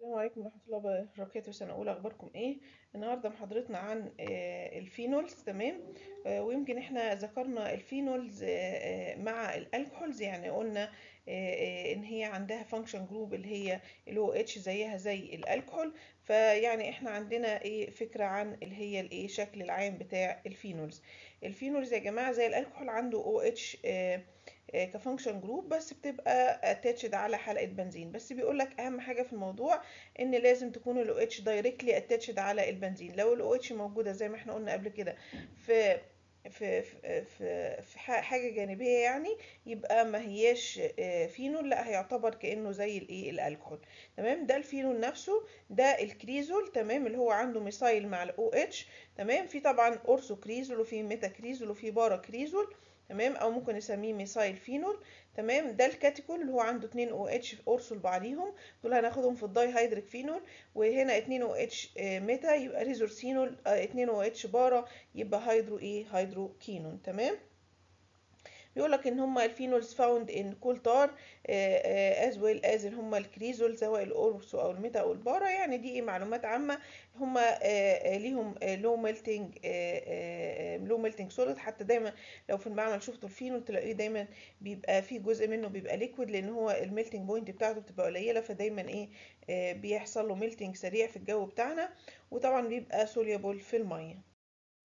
السلام عليكم ورحمة الله وبركاته سنة أولى أخباركم إيه؟ النهاردة محاضرتنا عن آه، الفينولز تمام آه، ويمكن إحنا ذكرنا الفينولز آه، آه، مع الألكحولز يعني قلنا آه، آه، إن هي عندها فانكشن جروب اللي هي ال OH زيها زي الألكحول فيعني إحنا عندنا إيه فكرة عن اللي هي الإيه شكل العام بتاع الفينولز الفينولز يا جماعة زي الألكحول عنده OH آه، آه، كفانكشن جروب بس بتبقى اتاتشد على حلقة بنزين بس بيقول لك اهم حاجة في الموضوع ان لازم تكون ال OH دايركتلي اتاتشد على البنزين لو ال OH موجودة زي ما احنا قلنا قبل كده في في في في في ح- حاجة جانبية يعني يبقى ما هياش آه، فينول لا هيعتبر كأنه زي الايه الالكحول تمام ده الفينول نفسه ده الكريزول تمام اللي هو عنده ميثايل مع ال OH تمام في طبعا اورثو كريزول وفي ميتا كريزول وفي بارا كريزول تمام او ممكن نسميه ميثايل فينول تمام ده الكاتيكول اللي هو عنده 2 او اتش اورثو لبعضيهم دول هناخدهم في الداي هيدريك فينول وهنا 2 او اتش ميتا يبقى ريزورسينول 2 او اتش بارا يبقى هيدرو ايه هيدرو كينون تمام بيقول لك ان هم الفينولز فاوند ان كول تار از ويل از ان هم الكريزول سواء الاورثو او الميتا او البارا يعني دي ايه معلومات عامه هم ليهم لو ميلتنج لو ميلتنج سوليد حتى دايما لو في المعمل شفتوا الفينول تلاقيه دايما بيبقى في جزء منه بيبقى ليكويد لان هو الميلتنج بوينت بتاعته بتبقى قليله فدايما ايه آه، بيحصل له ميلتنج سريع في الجو بتاعنا وطبعا بيبقى سوليبل في الميه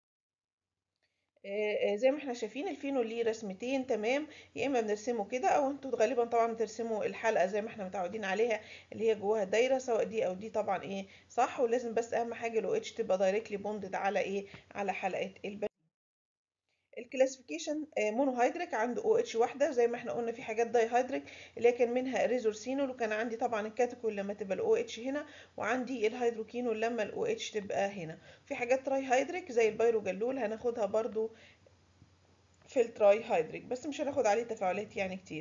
آه، آه، زي ما احنا شايفين الفينول ليه رسمتين تمام يا اما بنرسمه كده او انتوا غالبا طبعا بترسموا الحلقه زي ما احنا متعودين عليها اللي هي جواها دايره سواء دي او دي طبعا ايه صح ولازم بس اهم حاجه لو اتش تبقى دايركتلي بوندد على ايه على حلقه البنزين الكلاسيفيكيشن مونوهيدريك عنده او اتش واحده زي ما احنا قلنا في حاجات داي هيدريك اللي هي كان منها ريزورسينول وكان عندي طبعا الكاتيكول لما تبقى الاو اتش هنا وعندي الهيدروكينول لما الاو اتش تبقى هنا في حاجات تراي هيدريك زي البيروجلول هناخدها برضو في التراي هيدريك بس مش هناخد عليه تفاعلات يعني كتير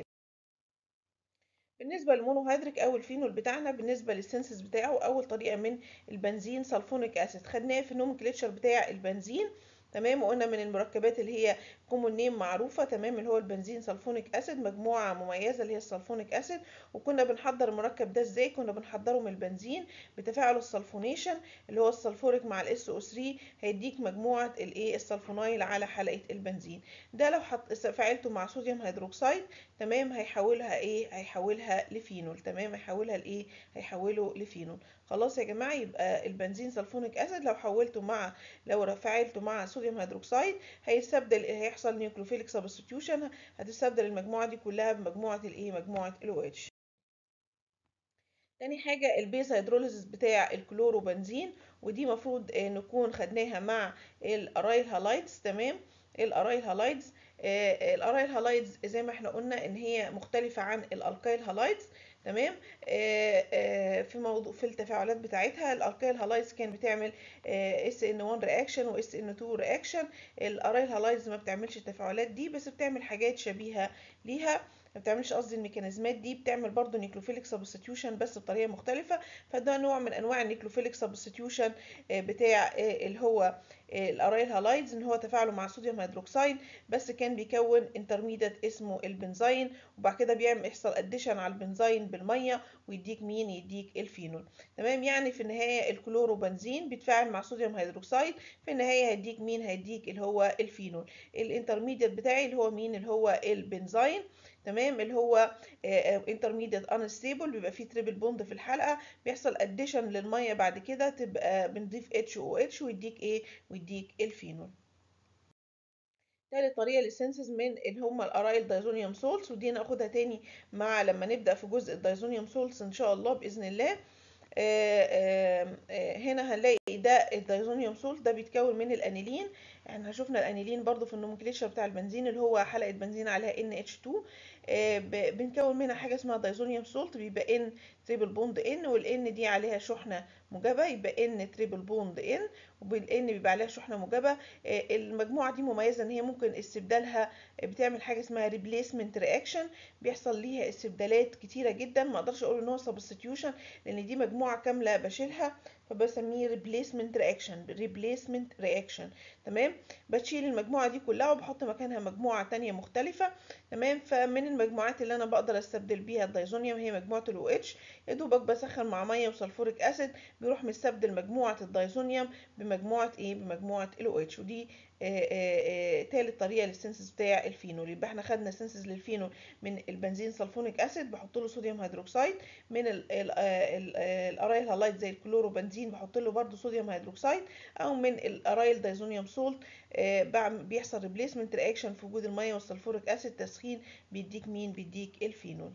بالنسبه للمونوهيدريك او الفينول بتاعنا بالنسبه للسنسس بتاعه اول طريقه من البنزين سلفونيك اسيد خدناه في النومنكليتشر بتاع البنزين تمام وقلنا من المركبات اللي هي كومون نيم معروفه تمام اللي هو البنزين سلفونيك اسيد مجموعه مميزه اللي هي السلفونيك اسيد وكنا بنحضر المركب ده ازاي كنا بنحضره من البنزين بتفاعل السلفونيشن اللي هو السلفوريك مع الاس او 3 هيديك مجموعه الايه السلفونايل على حلقه البنزين ده لو حط فعلته مع صوديوم هيدروكسيد تمام هيحولها ايه هيحولها لفينول تمام هيحولها لايه هيحوله لفينول خلاص يا جماعه يبقى البنزين سلفونيك اسيد لو حولته مع لو فعلته مع صوديوم هيدروكسيد هيستبدل هيحصل نيوكليوفيليك سبستيوشن هتستبدل المجموعه دي كلها بمجموعه الايه مجموعه ال اتش تاني حاجة البيز هيدروليزيس بتاع الكلوروبنزين ودي مفروض آه، نكون خدناها مع الارايل هالايدز تمام الارايل هالايدز آه، الارايل هالايدز زي ما احنا قلنا ان هي مختلفة عن الالكايل هالايدز تمام آه، آه، في موضوع في التفاعلات بتاعتها الالكايل هالايدز كان بتعمل اس ان 1 رياكشن واس ان 2 رياكشن الارايل هالايدز ما بتعملش التفاعلات دي بس بتعمل حاجات شبيهة ليها ما بتعملش قصدي الميكانيزمات دي بتعمل برضو نيكلوفيليك سبستيوشن بس بطريقه مختلفه فده نوع من انواع النيكلوفيليك سبستيوشن بتاع آه، اللي هو الارايل هالايدز ان هو تفاعله مع صوديوم هيدروكسيد بس كان بيكون انترميديت اسمه البنزين وبعد كده بيعمل يحصل اديشن على البنزين بالميه ويديك مين يديك الفينول تمام يعني في النهايه الكلوروبنزين بيتفاعل مع صوديوم هيدروكسيد في النهايه هيديك مين هيديك اللي هو الفينول الانترميديت بتاعي اللي هو مين اللي هو البنزين تمام اللي هو انترميديت انستيبل بيبقى فيه تريبل بوند في الحلقه بيحصل اديشن للميه بعد كده تبقى بنضيف اتش او اتش ويديك ايه ويديك الفينول تالت طريقة للسينسز من اللي هم الارايل دايزونيوم سولتس ودي ناخدها تاني مع لما نبدأ في جزء الدايزونيوم سولتس ان شاء الله بإذن الله آه، آه، آه، هنا هنلاقي ده الدايزونيوم سولت ده بيتكون من الانيلين احنا شفنا الانيلين برضو في النومنكليتشر بتاع البنزين اللي هو حلقة بنزين عليها NH2 آه، ب- بنكون منها حاجة اسمها دايزونيوم سولت بيبقى N تريبل بوند N والN دي عليها شحنة موجبة يبقى N تريبل بوند N وبالN بيبقى عليها شحنة موجبة آه، المجموعة دي مميزة ان هي ممكن استبدالها بتعمل حاجة اسمها ريبليسمنت رياكشن بيحصل ليها استبدالات كتيرة جدا ما اقدرش اقول ان هو سبستيوشن لان دي مجموعة كاملة بشيلها فبسميه ريبليسمنت رياكشن ريبليسمنت رياكشن تمام بشيل المجموعة دي كلها وبحط مكانها مجموعة تانية مختلفة تمام فمن المجموعات اللي انا بقدر استبدل بيها الدايزونيوم هي مجموعه الاو اتش يا دوبك بسخن مع ميه وسلفوريك اسيد بيروح مستبدل مجموعه الدايزونيوم بمجموعه ايه بمجموعه الاو اتش ودي تالت طريقه للسنسز بتاع الفينول يبقى احنا خدنا سنسز للفينول من البنزين سلفونيك اسيد بحط له صوديوم هيدروكسيد من الارايل هالايت زي الكلوروبنزين بحط له برده صوديوم هيدروكسيد او من الارايل دايزونيوم سولت بيحصل ريبليسمنت رياكشن في وجود الميه والسلفوريك اسيد تسخين بيديك مين بيديك الفينول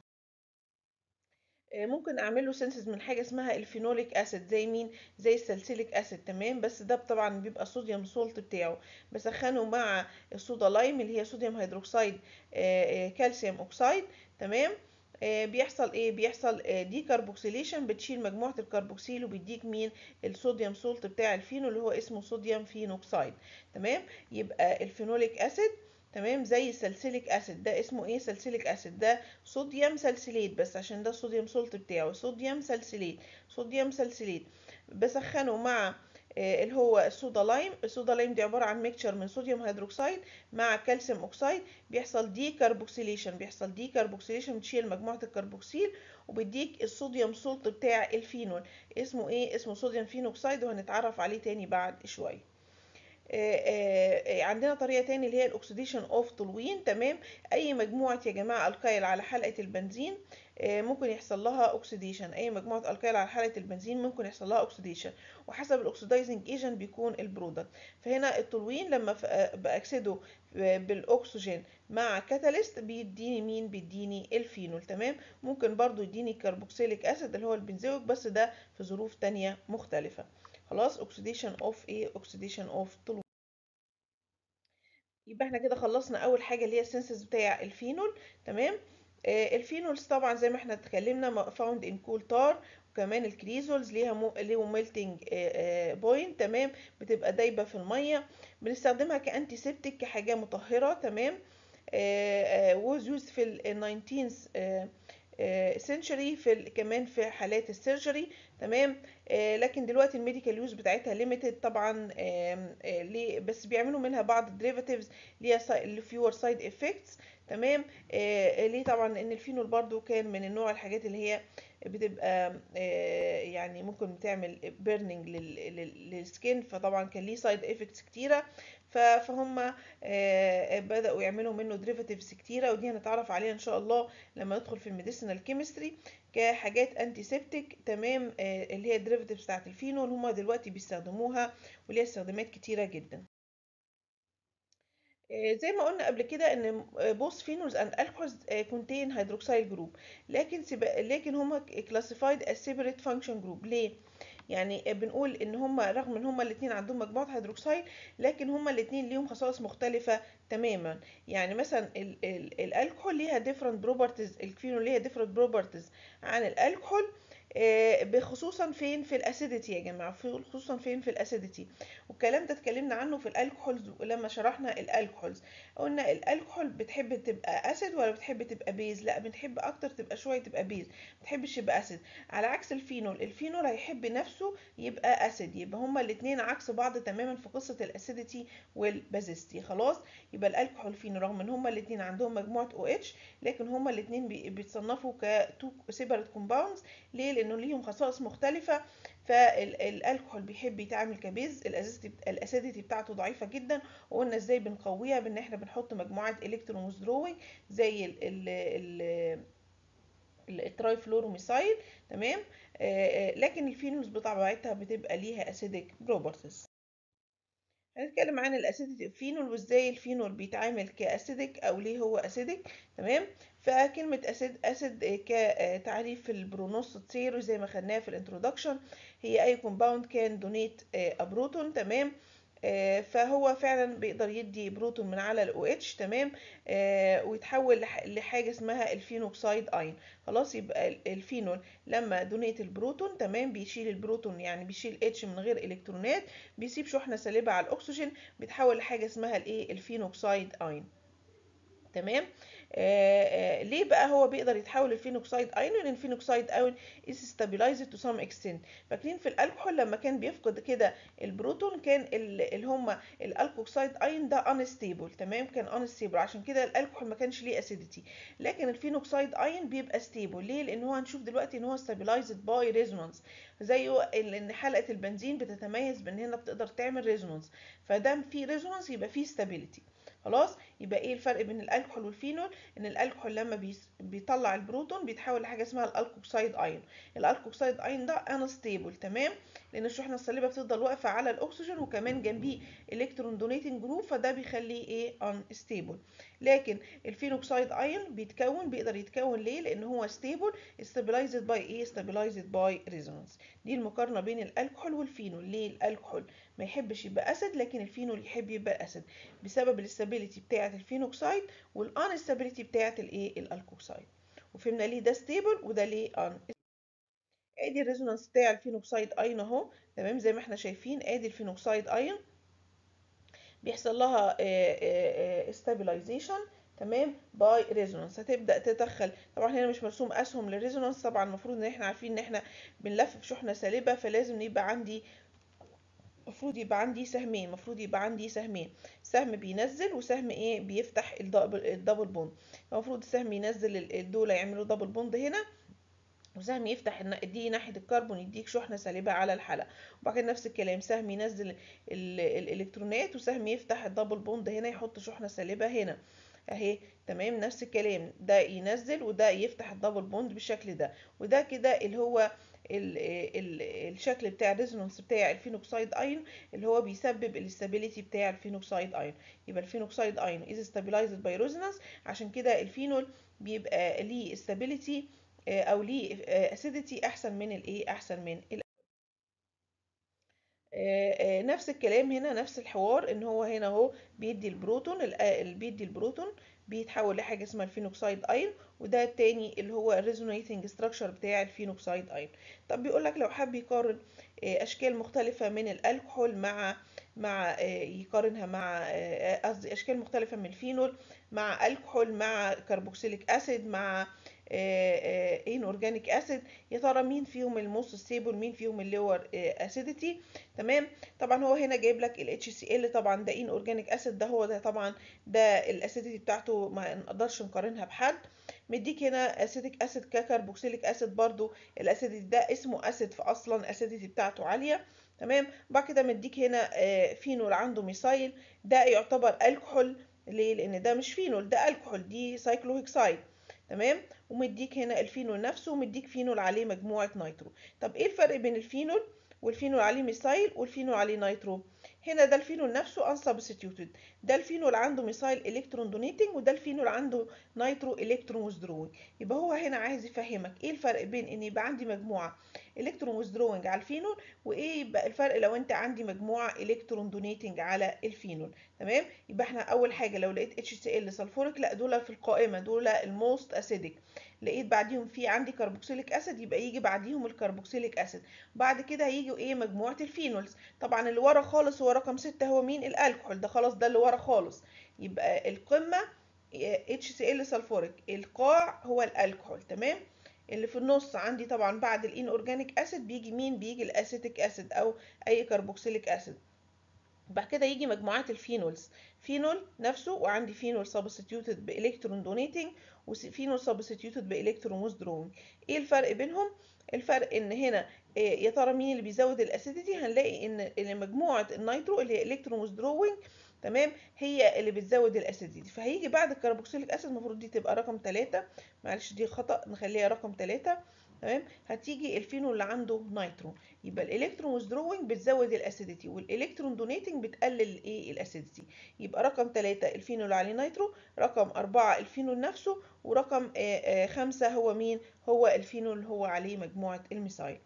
ممكن اعمل له سنسز من حاجه اسمها الفينوليك اسيد زي مين زي السلسيليك اسيد تمام بس ده طبعا بيبقى صوديوم سولت بتاعه بسخنه مع الصودا لايم اللي هي صوديوم هيدروكسيد كالسيوم اوكسيد تمام بيحصل ايه بيحصل دي كاربوكسيليشن بتشيل مجموعه الكربوكسيل وبيديك مين الصوديوم سولت بتاع الفينول اللي هو اسمه صوديوم فينوكسيد تمام يبقى الفينوليك اسيد تمام زي السلسليك اسيد ده اسمه ايه سلسليك اسيد ده صوديوم سلسليت بس عشان ده الصوديوم سولت بتاعه صوديوم سلسليت صوديوم سلسليت بسخنه مع اللي هو الصودا لايم الصودا لايم دي عباره عن ميكتشر من صوديوم هيدروكسيد مع كالسيوم اوكسيد بيحصل دي كاربوكسيليشن بيحصل دي كاربوكسيليشن بتشيل مجموعه الكربوكسيل وبيديك الصوديوم سولت بتاع الفينول اسمه ايه اسمه صوديوم فينوكسيد وهنتعرف عليه تاني بعد شويه عندنا طريقه تاني اللي هي الاكسيديشن اوف تولوين تمام اي مجموعه يا جماعه الكايل على حلقه البنزين ممكن يحصل لها اوكسيديشن اي مجموعه الكايل على حلقه البنزين ممكن يحصل لها اوكسيديشن وحسب الاكسيدايزنج ايجنت بيكون البرودكت فهنا التولوين لما باكسده بالاكسجين مع كاتاليست بيديني مين بيديني الفينول تمام ممكن برضو يديني كربوكسيليك اسيد اللي هو البنزويك بس ده في ظروف تانية مختلفه خلاص اوكسيديشن اوف ايه اوكسيديشن اوف تولوين يبقى احنا كده خلصنا اول حاجه اللي هي السنسز بتاع الفينول تمام آه الفينولز طبعا زي ما احنا اتكلمنا فاوند ان كول تار وكمان الكريزولز ليها مو... ليهم ميلتنج بوينت تمام بتبقى دايبه في الميه بنستخدمها كانتي سيبتيك كحاجه مطهره تمام ووز يوز في ال 19 سنشري في كمان في حالات السيرجري تمام آه لكن دلوقتي الميديكال يوز بتاعتها ليميتد طبعا آه آه ليه بس بيعملوا منها بعض الديريفاتيفز ليها فيور سايد افكتس تمام آه ليه طبعا لان الفينول برضو كان من النوع الحاجات اللي هي بتبقى آه يعني ممكن تعمل بيرنينج للسكين فطبعا كان ليه سايد افكتس كتيره فهم آه بدأوا يعملوا منه دريفاتيفز كتيرة ودي هنتعرف عليها ان شاء الله لما ندخل في الميديسينال كيمستري كحاجات انتي سيبتيك تمام آه اللي هي الدريفاتيفز بتاعت الفينول هم دلوقتي بيستخدموها وليها استخدامات كتيرة جدا زي ما قلنا قبل كده ان both phenols and alcohols contain hydroxyl group لكن لكن هما classified as separate function group ليه يعني بنقول ان هما رغم ان هما الاثنين عندهم مجموعه هيدروكسيل لكن هما الاثنين ليهم خصائص مختلفه تماما يعني مثلا الالكحول ليها different properties الفينول ليها different properties عن الالكحول بخصوصا فين في الاسيديتي يا جماعه خصوصا فين في الاسيديتي والكلام ده اتكلمنا عنه في الالكحولز لما شرحنا الالكحولز قلنا الالكحول بتحب تبقى اسيد ولا بتحب تبقى بيز لا بنحب اكتر تبقى شويه تبقى بيز ما بتحبش يبقى اسيد على عكس الفينول الفينول هيحب نفسه يبقى اسيد يبقى هما الاثنين عكس بعض تماما في قصه الاسيديتي والبازيستي خلاص يبقى الالكحول فينول رغم ان هما الاثنين عندهم مجموعه او اتش لكن هما الاثنين بيتصنفوا كتو سيبريت كومباوندز ليه لانه ليهم خصائص مختلفه فالالكحول بيحب يتعامل كبيز الاسيديتي بتاعته ضعيفه جدا وقلنا ازاي بنقويها بان احنا بنحط مجموعات الكترون وذروينج زي ال ال ال الترايفلوروميثايل تمام آه لكن الفينولز بطبيعتها بتبقى ليها اسيديك بروبرتيز هنتكلم عن الاسيديك فينول وازاي الفينول بيتعامل كاسيديك او ليه هو اسيديك تمام فكلمة أسيد أسيد كتعريف البرونوس سيرو زي ما خدناها في الانترودكشن هي أي كومباوند كان دونيت أبروتون تمام فهو فعلا بيقدر يدي بروتون من على الاو اتش تمام ويتحول لحاجه اسمها الفينوكسيد اين خلاص يبقى الفينول لما دونيت البروتون تمام بيشيل البروتون يعني بيشيل اتش من غير الكترونات بيسيب شحنه سالبه على الاكسجين بيتحول لحاجه اسمها الايه الفينوكسيد اين تمام آه، آه، ليه بقى هو بيقدر يتحول الفينوكسيد ايون لان الفينوكسيد ايون is stabilized to some extent فاكرين في الالكحول لما كان بيفقد كده البروتون كان ال- اللي هم الالكوكسيد ايون ده unstable تمام كان unstable عشان كده الالكحول ما كانش ليه اسيديتي لكن الفينوكسيد ايون بيبقى ستيبل ليه لان هو هنشوف دلوقتي ان هو stabilized by resonance زيه ال- ان حلقه البنزين بتتميز بان هنا بتقدر تعمل ريزونانس فدام في ريزونانس يبقى في stability خلاص يبقى ايه الفرق بين الالكحول والفينول ان الالكحول لما بيس- بيطلع البروتون بيتحول لحاجه اسمها الالكوكسيد ايون الالكوكسيد ايون ده انستيبل تمام لان الشحنه الصليبه بتفضل واقفه على الاكسجين وكمان جنبيه الكترون دونيتنج جروب فده بيخليه ايه انستيبل لكن الفينوكسيد ايون بيتكون بيقدر يتكون ليه لان هو ستيبل استابلايزد باي ايه استابلايزد باي ريزونانس دي المقارنه بين الالكحول والفينول ليه الالكحول ما يحبش يبقى اسيد لكن الفينول يحب يبقى اسيد بسبب الاستابيليتي بتاعه الفينوكسيد والانستابيليتي بتاعه الايه الالكوكسيد وفهمنا ليه ده ستيبل وده ليه ان ادي الريزونانس بتاع الفينوكسيد ايون اهو تمام زي ما احنا شايفين ادي الفينوكسيد ايون بيحصل لها استابيلايزيشن تمام باي ريزونانس هتبدا تدخل طبعا هنا مش مرسوم اسهم للريزونانس طبعا المفروض ان احنا عارفين ان احنا بنلف بشحنه سالبه فلازم يبقى عندي المفروض يبقى عندي سهمين المفروض يبقى عندي سهمين سهم بينزل وسهم ايه بيفتح الدبل الدبل بوند المفروض السهم ينزل ال- دول يعملوا دبل بوند هنا وسهم يفتح الن- دي ناحية الكربون يديك شحنة سالبة على الحلقة وبعد كده نفس الكلام سهم ينزل ال- الإلكترونات وسهم يفتح الدبل بوند هنا يحط شحنة سالبة هنا اهي تمام نفس الكلام ده ينزل وده يفتح الدبل بوند بالشكل ده وده كده اللي هو ال ال الشكل بتاع الريزونانس بتاع الفينوكسيد ايون اللي هو بيسبب الاستابيليتي بتاع الفينوكسيد ايون يبقى الفينوكسيد ايون از stabilized باي ريزونانس عشان كده الفينول بيبقى ليه استابيليتي او ليه اسيديتي احسن من الايه احسن من ال آه، آه، نفس الكلام هنا نفس الحوار ان هو هنا اهو بيدي البروتون ال- آه، اللي بيدي البروتون بيتحول لحاجه اسمها الفينوكسيد ايون وده التاني اللي هو الريزونيتنج ستراكشر بتاع الفينوكسيد ايون طب بيقول لك لو حب يقارن آه، اشكال مختلفه من الالكحول مع مع آه، يقارنها مع آه، قصدي اشكال مختلفه من الفينول مع الكحول مع كربوكسيليك اسيد مع ان اورجانيك اسيد يا ترى مين فيهم الموست ستيبل مين فيهم اللور اسيديتي تمام طبعا هو هنا جايب لك ال HCl طبعا ده ان اورجانيك اسيد ده هو ده طبعا ده الاسيديتي بتاعته ما نقدرش نقارنها بحد مديك هنا اسيتيك اسيد ككربوكسيليك اسيد برضو الاسيديتي ده اسمه اسيد فاصلا الاسيديتي بتاعته عاليه تمام بعد كده مديك هنا آه، فينول عنده ميثايل ده يعتبر الكحول ليه لان ده مش فينول ده الكحول دي سايكلوهكسايد تمام ومديك هنا الفينول نفسه ومديك فينول عليه مجموعة نيترو طب ايه الفرق بين الفينول والفينول عليه ميثايل والفينول عليه نيترو هنا ده الفينول نفسه unsubstituted ده الفينول عنده ميثايل الكترون دونيتنج وده الفينول عنده نيترو الكترون ويزدروينج يبقى هو هنا عايز يفهمك ايه الفرق بين ان يبقى عندي مجموعة الكترون ويزدروينج على الفينول وايه يبقى الفرق لو انت عندي مجموعة الكترون دونيتنج على الفينول تمام يبقى احنا اول حاجة لو لقيت HCl سلفوريك لا دول في القائمة دول الموست اسيدك لقيت بعديهم في عندي كربوكسيليك اسيد يبقى يجي بعديهم الكربوكسيليك اسيد بعد كده هيجوا ايه مجموعه الفينولز طبعا اللي ورا خالص هو رقم ستة هو مين الالكحول ده خلاص ده اللي ورا خالص يبقى القمه HCl سلفوريك القاع هو الالكحول تمام اللي في النص عندي طبعا بعد الان اورجانيك اسيد بيجي مين بيجي الاسيتيك اسيد او اي كربوكسيليك اسيد بعد كده يجي مجموعات الفينولز فينول نفسه وعندي فينول سبستيوتد بالكترون دونيتنج وفينول سبستيوتد بالكترون ويزدروينج ايه الفرق بينهم الفرق ان هنا إيه يا ترى مين اللي بيزود الاسيديتي هنلاقي ان ان مجموعه النيترو اللي هي الكترون ويزدروينج تمام هي اللي بتزود الاسيديتي فهيجي بعد الكربوكسيليك اسيد المفروض دي تبقى رقم 3 معلش دي خطأ نخليها رقم 3 تمام هتيجي الفينول اللي عنده نيترون يبقى الالكترون ويزدروينج بتزود الاسيديتي والالكترون دونيتنج بتقلل ايه الاسيديتي يبقى رقم 3 الفينول اللي عليه نيترو رقم 4 الفينول نفسه ورقم 5 هو مين هو الفينول اللي هو عليه مجموعه الميثايل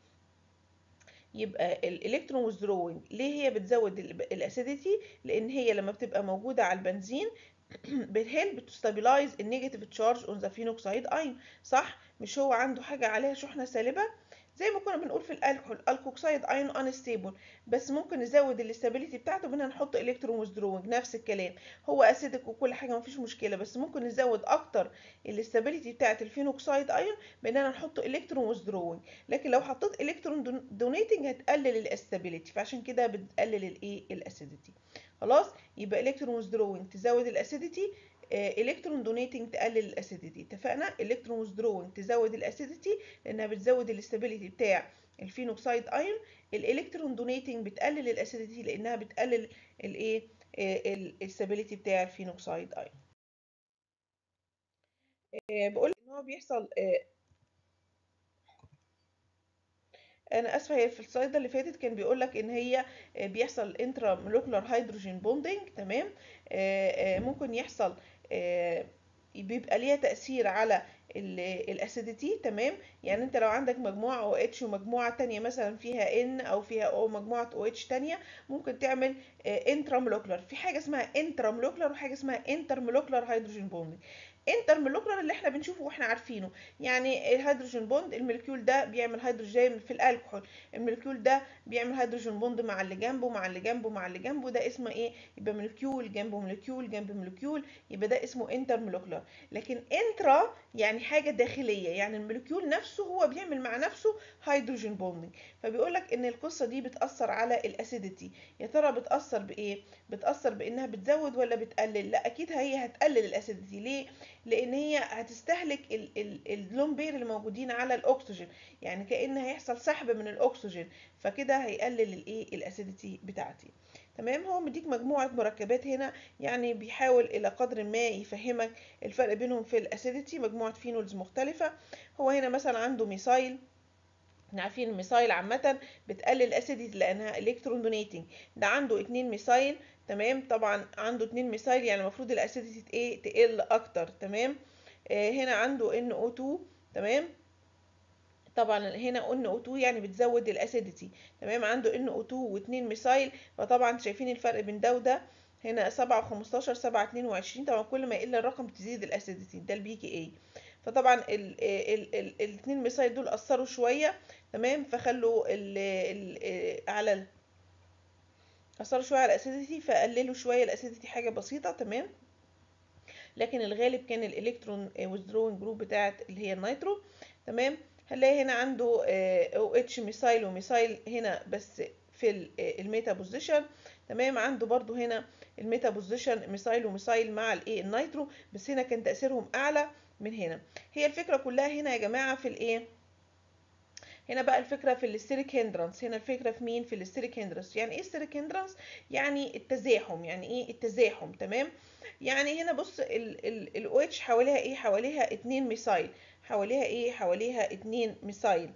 يبقى الالكترون ويزدروينج ليه هي بتزود الاسيديتي لان هي لما بتبقى موجوده على البنزين بتهلب تو ستابلايز النيجاتيف تشارج اون ذا فينوكسيد ايون صح مش هو عنده حاجه عليها شحنه سالبه زي ما كنا بنقول في الالكحول الكوكسايد ايون انستيبل بس ممكن نزود الاستابيليتي بتاعته بان نحط الكترون ويزدروينج نفس الكلام هو اسيدك وكل حاجه مفيش مشكله بس ممكن نزود اكتر الاستابيليتي بتاعه الفينوكسايد ايون باننا نحط الكترون ويزدروينج لكن لو حطيت الكترون دونيتنج هتقلل الاستابيليتي فعشان كده بتقلل الايه الاسيديتي خلاص يبقى الكترون ويزدروينج تزود الاسيديتي الكترون دونيتنج تقلل الاسيديتي اتفقنا الكترون ويزدروينج تزود الاسيديتي لانها بتزود الاستابيليتي بتاع الفينوكسايد ايون الالكترون دونيتنج بتقلل الاسيديتي لانها بتقلل الايه الاستابيليتي بتاع الفينوكسايد ايون بقول ان هو بيحصل انا اسفه هي في السلايد اللي فاتت كان بيقول لك ان هي بيحصل انترا مولكولار هيدروجين بوندنج تمام ممكن يحصل بيبقى ليها تاثير على الاسيديتي تمام يعني انت لو عندك مجموعه او اتش ومجموعه تانية مثلا فيها ان او فيها او مجموعه او اتش تانية ممكن تعمل انترا مولكولار في حاجه اسمها انترا مولكولار وحاجه اسمها انتر مولكولار هيدروجين بوندنج انتر مولكولار اللي احنا بنشوفه واحنا عارفينه يعني الهيدروجين بوند المولكيول ده بيعمل هيدروجين في الالكحول المولكيول ده بيعمل هيدروجين بوند مع اللي جنبه مع اللي جنبه مع اللي جنبه ده اسمه ايه يبقى مولكيول جنبه مولكيول جنب مولكيول يبقى ده اسمه انتر مولكولار لكن انترا يعني حاجه داخليه يعني المولكيول نفسه هو بيعمل مع نفسه هيدروجين بوندنج فبيقول لك ان القصه دي بتاثر على الاسيديتي يا ترى بتاثر بايه بتاثر بانها بتزود ولا بتقلل لا اكيد هي هتقلل الاسيديتي ليه لان هي هتستهلك اللون بير اللي موجودين على الاكسجين يعني كان هيحصل سحب من الاكسجين فكده هيقلل الايه الاسيديتي بتاعتي تمام هو مديك مجموعه مركبات هنا يعني بيحاول الى قدر ما يفهمك الفرق بينهم في الاسيديتي مجموعه فينولز مختلفه هو هنا مثلا عنده ميثايل احنا عارفين الميثايل عامة بتقلل الاسيديتي لانها الكترون دونيتنج ده عنده اتنين ميثايل تمام طبعا عنده اتنين ميثايل يعني المفروض الاسيديتي ايه تقل اكتر تمام آه هنا عنده NO2 تمام طبعا هنا NO2 يعني بتزود الاسيديتي تمام عنده NO2 واتنين ميثايل فطبعا شايفين الفرق بين ده وده هنا 7 و15 7 22 طبعا كل ما يقل الرقم تزيد الاسيديتي ده البي كي اي فطبعا الاثنين ميثايل دول اثروا شويه تمام فخلوا ال ال على ال اثروا شويه على الاسيديتي فقللوا شويه الاسيديتي حاجه بسيطه تمام لكن الغالب كان الالكترون ويزدروينج جروب بتاعت اللي هي النيترو تمام هنلاقي هنا عنده او اتش ميثايل وميثايل هنا بس في الميتا بوزيشن تمام عنده برضو هنا الميتا بوزيشن ميثايل وميثايل مع الايه النيترو بس هنا كان تاثيرهم اعلى من هنا هي الفكره كلها هنا يا جماعه في الايه هنا بقى الفكره في الاستيريك هندرانس هنا الفكره في مين في الاستيريك هندرانس يعني ايه استيريك هندرانس يعني التزاحم يعني ايه التزاحم تمام يعني هنا بص الاو اتش حواليها ايه حواليها اتنين ميثايل حواليها ايه حواليها اتنين ميثايل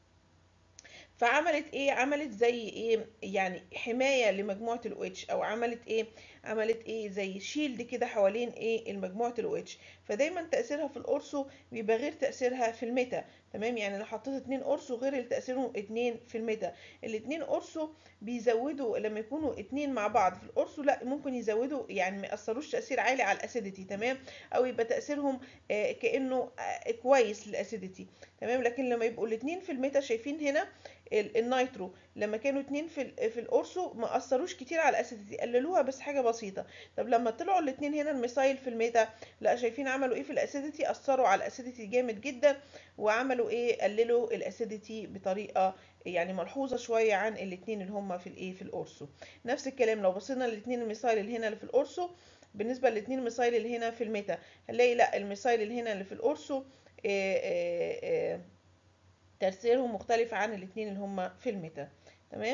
فعملت ايه عملت زي ايه يعني حمايه لمجموعه الاو اتش او عملت ايه عملت ايه زي شيلد كده حوالين ايه المجموعه الاو اتش فدايما تاثيرها في الاورسو بيبقى غير تاثيرها في الميتا تمام يعني لو حطيت اتنين اورسو غير اللي تاثيرهم اتنين في الميتا الاتنين اورسو بيزودوا لما يكونوا اتنين مع بعض في الاورسو لا ممكن يزودوا يعني ما ياثروش تاثير عالي على الاسيديتي تمام او يبقى تاثيرهم آه كانه آه كويس للاسيديتي تمام لكن لما يبقوا الاتنين في الميتا شايفين هنا النيترو لما كانوا اتنين في في الاورسو ما اثروش كتير على الاسيديتي قللوها بس حاجه بسيطه طب لما طلعوا الاتنين هنا الميثايل في الميتا لا شايفين عملوا ايه في الاسيديتي اثروا على الاسيديتي جامد جدا وعملوا ايه قللوا الاسيديتي بطريقه يعني ملحوظه شويه عن الاتنين اللي هم في الايه في الاورسو نفس الكلام لو بصينا للاتنين الميثايل اللي هنا اللي في الاورسو بالنسبه للاتنين الميثايل اللي هنا في الميتا هنلاقي لا الميثايل اللي هنا اللي في الاورسو إيه إيه إيه تأثيرهم مختلف عن الاتنين اللي هم في الميتا تمام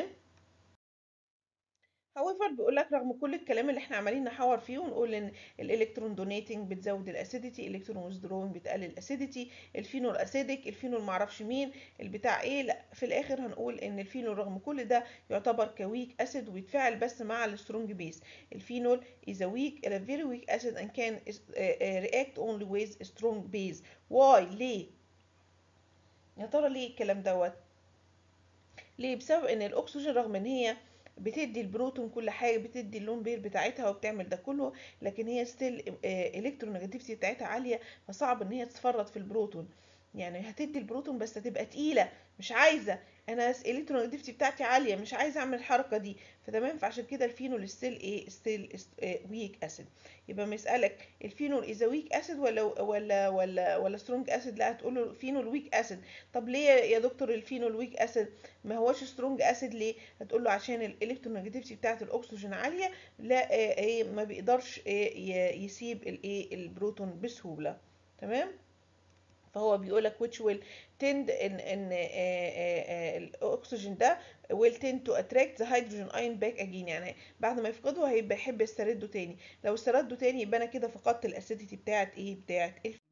however بيقول لك رغم كل الكلام اللي احنا عمالين نحور فيه ونقول ان الالكترون دونيتنج بتزود الاسيديتي الالكترون ويزدروينج بتقلل الاسيديتي الفينول اسيدك الفينول معرفش مين البتاع ايه لا في الاخر هنقول ان الفينول رغم كل ده يعتبر كويك اسيد ويتفاعل بس مع السترونج بيس الفينول is a weak a very weak acid and can react only with strong base why ليه يا ترى ليه الكلام دوت ليه بسبب ان الاكسجين رغم ان هي بتدي البروتون كل حاجه بتدي اللون بير بتاعتها وبتعمل ده كله لكن هي ستيل الكترونيجاتيفيتي بتاعتها عاليه فصعب ان هي تتفرط في البروتون يعني هتدي البروتون بس هتبقى تقيله مش عايزه انا الالكترونيجاتيفيتي بتاعتي عاليه مش عايزه اعمل الحركه دي فتمام فعشان كده الفينول ستيل ايه ستيل ويك اسيد يبقى ما يسالك الفينول اذا ويك اسيد ولا ولا ولا ولا سترونج اسيد لا هتقول له فينول ويك اسيد طب ليه يا دكتور الفينول ويك اسيد ما هوش سترونج اسيد ليه هتقول له عشان الالكترونيجاتيفيتي بتاعه الاكسجين عاليه لا ايه ما بيقدرش ايه يسيب الايه البروتون بسهوله تمام فهو بيقول لك which will tend ان ان الاكسجين ده will tend to attract the hydrogen ion back again يعني بعد ما يفقده هيبقى يحب يسترده تاني لو استرده تاني يبقى انا كده فقدت الاسيديتي بتاعت ايه بتاعت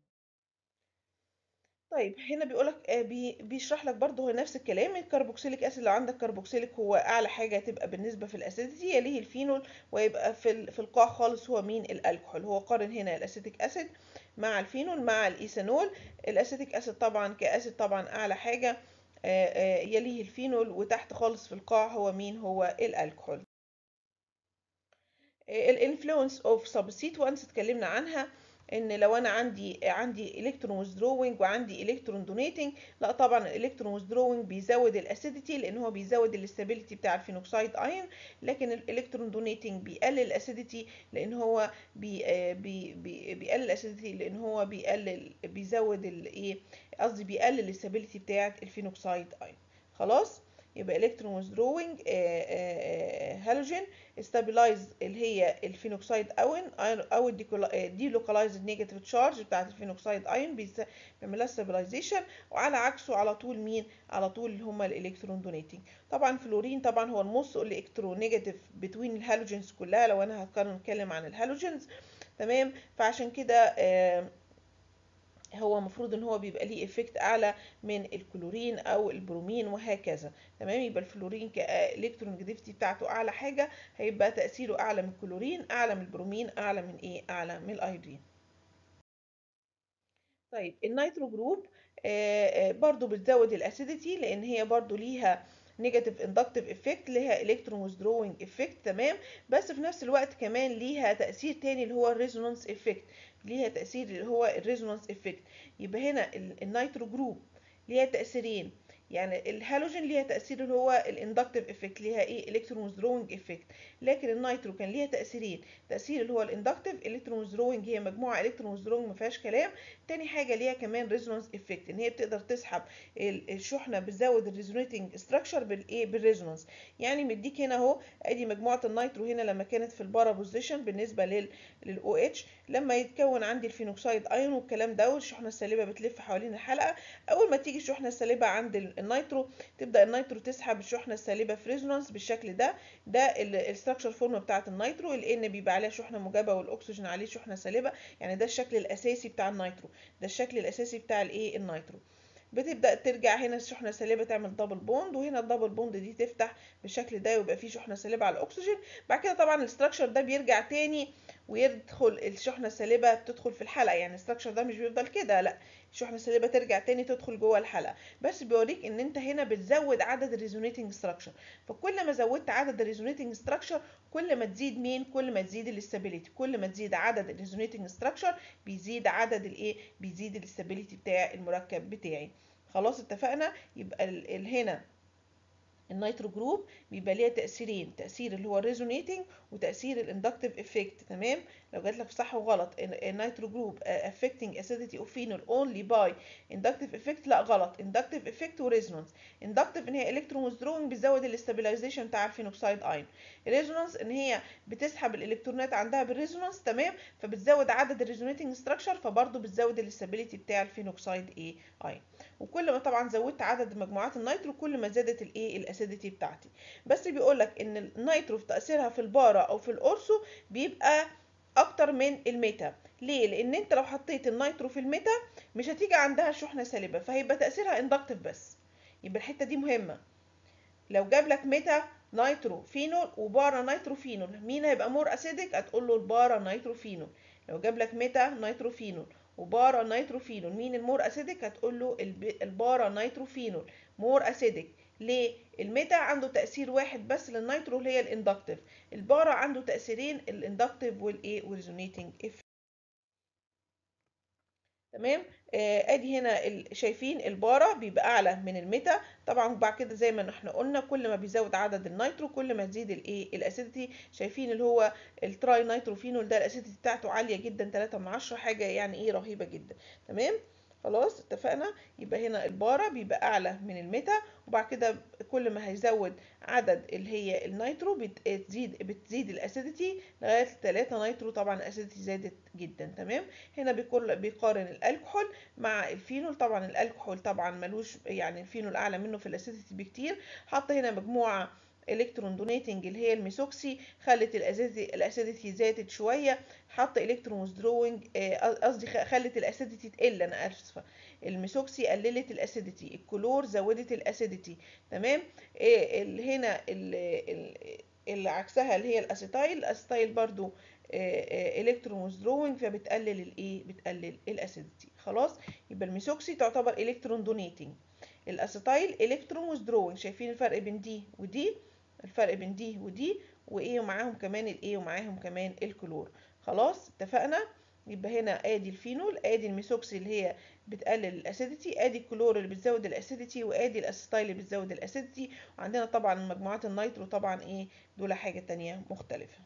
طيب هنا بيقولك بي بيشرح لك برضه هو نفس الكلام الكربوكسيليك اسيد لو عندك كربوكسيليك هو اعلى حاجه هتبقى بالنسبه في الاسيديتي يليه الفينول ويبقى في في القاع خالص هو مين الالكحول هو قارن هنا الاسيتيك اسيد مع الفينول مع الايثانول الاسيتيك اسيد طبعا كاسيد طبعا اعلى حاجه يليه الفينول وتحت خالص في القاع هو مين هو الالكحول الانفلونس اوف سبستيتوانتس اتكلمنا عنها ان لو انا عندي عندي الكترون ويزدروينج وعندي الكترون دونيتنج لا طبعا الالكترون ويزدروينج بيزود الاسيديتي لان هو بيزود الاستابيليتي بتاع الفينوكسيد ايون لكن الالكترون دونيتنج بيقلل الاسيديتي لان هو بي بي بي بيقلل الاسيديتي لان هو بيقلل بيزود الايه قصدي بيقلل الاستابيليتي بتاعه الفينوكسيد ايون خلاص يبقى الكترون withdrawing هالوجين استابلايز اللي هي الفينوكسيد ايون او الديلوكالايزد نيجاتيف تشارج بتاعت الفينوكسيد ايون بيعمل لها ستابلايزيشن وعلى عكسه على طول مين على طول اللي هم الالكترون دونيتنج طبعا فلورين طبعا هو الموست الكترون نيجاتيف بتوين الهالوجينز كلها لو انا هتكرر نتكلم عن الهالوجينز تمام فعشان كده آه هو المفروض ان هو بيبقى ليه افكت اعلى من الكلورين او البرومين وهكذا تمام يبقى الفلورين كالكترون نيجاتيفيتي بتاعته اعلى حاجه هيبقى تاثيره اعلى من الكلورين اعلى من البرومين اعلى من ايه اعلى من الايودين طيب النيترو جروب آه برضو بتزود الاسيديتي لان هي برضو ليها نيجاتيف اندكتيف افكت ليها الكترون ويزدروينج افكت تمام بس في نفس الوقت كمان ليها تاثير تاني اللي هو الريزونانس افكت ليها تاثير اللي هو الريزونانس افكت يبقى هنا النيترو جروب ليها تاثيرين يعني الهالوجين ليها تاثير اللي هو الاندكتيف افكت ليها ايه الكترون ويزدروينج افكت لكن النيترو كان ليها تاثيرين تاثير اللي هو الاندكتيف الكترون ويزدروينج هي مجموعه الكترون ويزدروينج ما فيهاش كلام تاني حاجه ليها كمان ريزونانس افكت ان هي بتقدر تسحب الشحنه بتزود الريزونيتنج ستراكشر بالايه بالريزونانس يعني مديك هنا اهو ادي مجموعه النيترو هنا لما كانت في البارا بوزيشن بالنسبه لل للاو اتش لما يتكون عندي الفينوكسيد ايون والكلام ده والشحنه السالبه بتلف حوالين الحلقه اول ما تيجي الشحنه السالبه عند النيترو تبدا النيترو تسحب الشحنه السالبه في ريزونانس بالشكل ده ده الستراكشر فورم بتاعه النيترو الان بيبقى عليها شحنه موجبه والاكسجين عليه شحنه سالبه يعني ده الشكل الاساسي بتاع النيترو ده الشكل الاساسي بتاع الايه النيترو بتبدا ترجع هنا الشحنه السالبه تعمل دبل بوند وهنا الدبل بوند دي تفتح بالشكل ده ويبقى فيه شحنه سالبه على الاكسجين بعد كده طبعا الاستراكشر ده بيرجع تاني ويدخل الشحنه السالبه بتدخل في الحلقه يعني الاستراكشر ده مش بيفضل كده لا الشحنه السالبه ترجع تاني تدخل جوه الحلقه بس بيوريك ان انت هنا بتزود عدد الريزونيتنج ستراكشر فكل ما زودت عدد الريزونيتنج ستراكشر كل ما تزيد مين كل ما تزيد الاستابيليتي كل ما تزيد عدد الريزونيتنج ستراكشر بيزيد عدد الايه بيزيد الاستابيليتي بتاع المركب بتاعي خلاص اتفقنا يبقى ال هنا النيترو جروب بيبقى ليها تاثيرين تاثير اللي هو الريزونيتنج وتاثير الاندكتيف افكت تمام لو جات لك صح وغلط النيترو جروب affecting acidity of phenol only by inductive effect لا غلط inductive effect وريزونانس inductive ان هي الكترون withdrawing بتزود الاستابيلايزيشن بتاع الفينوكسيد ايون الريزونانس ان هي بتسحب الالكترونات عندها بالريزونانس تمام فبتزود عدد الريزونيتنج ستراكشر فبرضه بتزود الاستابيليتي بتاع الفينوكسيد ايه ايون وكل ما طبعا زودت عدد مجموعات النيترو كل ما زادت الايه الاسيديتي بتاعتي بس بيقول لك ان النيترو في تاثيرها في البارا او في الاورسو بيبقى اكتر من الميتا ليه لان انت لو حطيت النيترو في الميتا مش هتيجي عندها شحنه سالبه فهيبقى تاثيرها اندكتيف بس يبقى الحته دي مهمه لو جاب لك ميتا نيترو فينول وبارا نيترو فينول مين هيبقى مور اسيدك هتقول له البارا نيترو فينول لو جاب لك ميتا نيترو فينول وبارا نيترو فينول مين المور اسيدك هتقول له البارا نيترو فينول مور اسيدك ليه الميتا عنده تاثير واحد بس للنيترو اللي هي الاندكتيف البارا عنده تاثيرين الاندكتيف والايه والريزونيتنج تمام آه، ادي هنا ال- شايفين البارا بيبقى اعلى من الميتا طبعا بعد كده زي ما احنا قلنا كل ما بيزود عدد النيترو كل ما تزيد الايه الاسيديتي شايفين اللي هو التراي نيتروفينول ده الاسيديتي بتاعته عاليه جدا 3 من 10 حاجه يعني ايه رهيبه جدا تمام خلاص اتفقنا يبقى هنا البارا بيبقى اعلى من الميتا وبعد كده كل ما هيزود عدد اللي هي النيترو بتزيد بتزيد الاسيديتي لغايه 3 نيترو طبعا الاسيديتي زادت جدا تمام هنا بيقول بيقارن الكحول مع الفينول طبعا الكحول طبعا ملوش يعني الفينول اعلى منه في الاسيديتي بكتير حط هنا مجموعه الكترون دونيتنج اللي هي الميثوكسي خلت الاسيديتي الاسيديتي زادت شويه حط الكترون وذروينج قصدي خلت الاسيديتي تقل انا اسفه الميثوكسي قللت الاسيديتي الكلور زودت الاسيديتي تمام إيه ال- هنا ال- ال- اللي عكسها اللي هي الاسيتايل الاسيتايل برضو الكترون وذروينج فبتقلل الايه بتقلل الاسيديتي خلاص يبقى الميثوكسي تعتبر الكترون دونيتنج الاسيتايل الكترون وذروينج شايفين الفرق بين دي ودي الفرق بين دي ودي وايه ومعاهم كمان الايه ومعاهم كمان الكلور خلاص اتفقنا يبقى هنا ادي الفينول ادي الميثوكسي اللي هي بتقلل الاسيديتي ادي الكلور اللي بتزود الاسيديتي وادي الاسيتايل اللي بتزود الاسيديتي وعندنا طبعا مجموعات النيترو طبعا ايه دول حاجه تانية مختلفه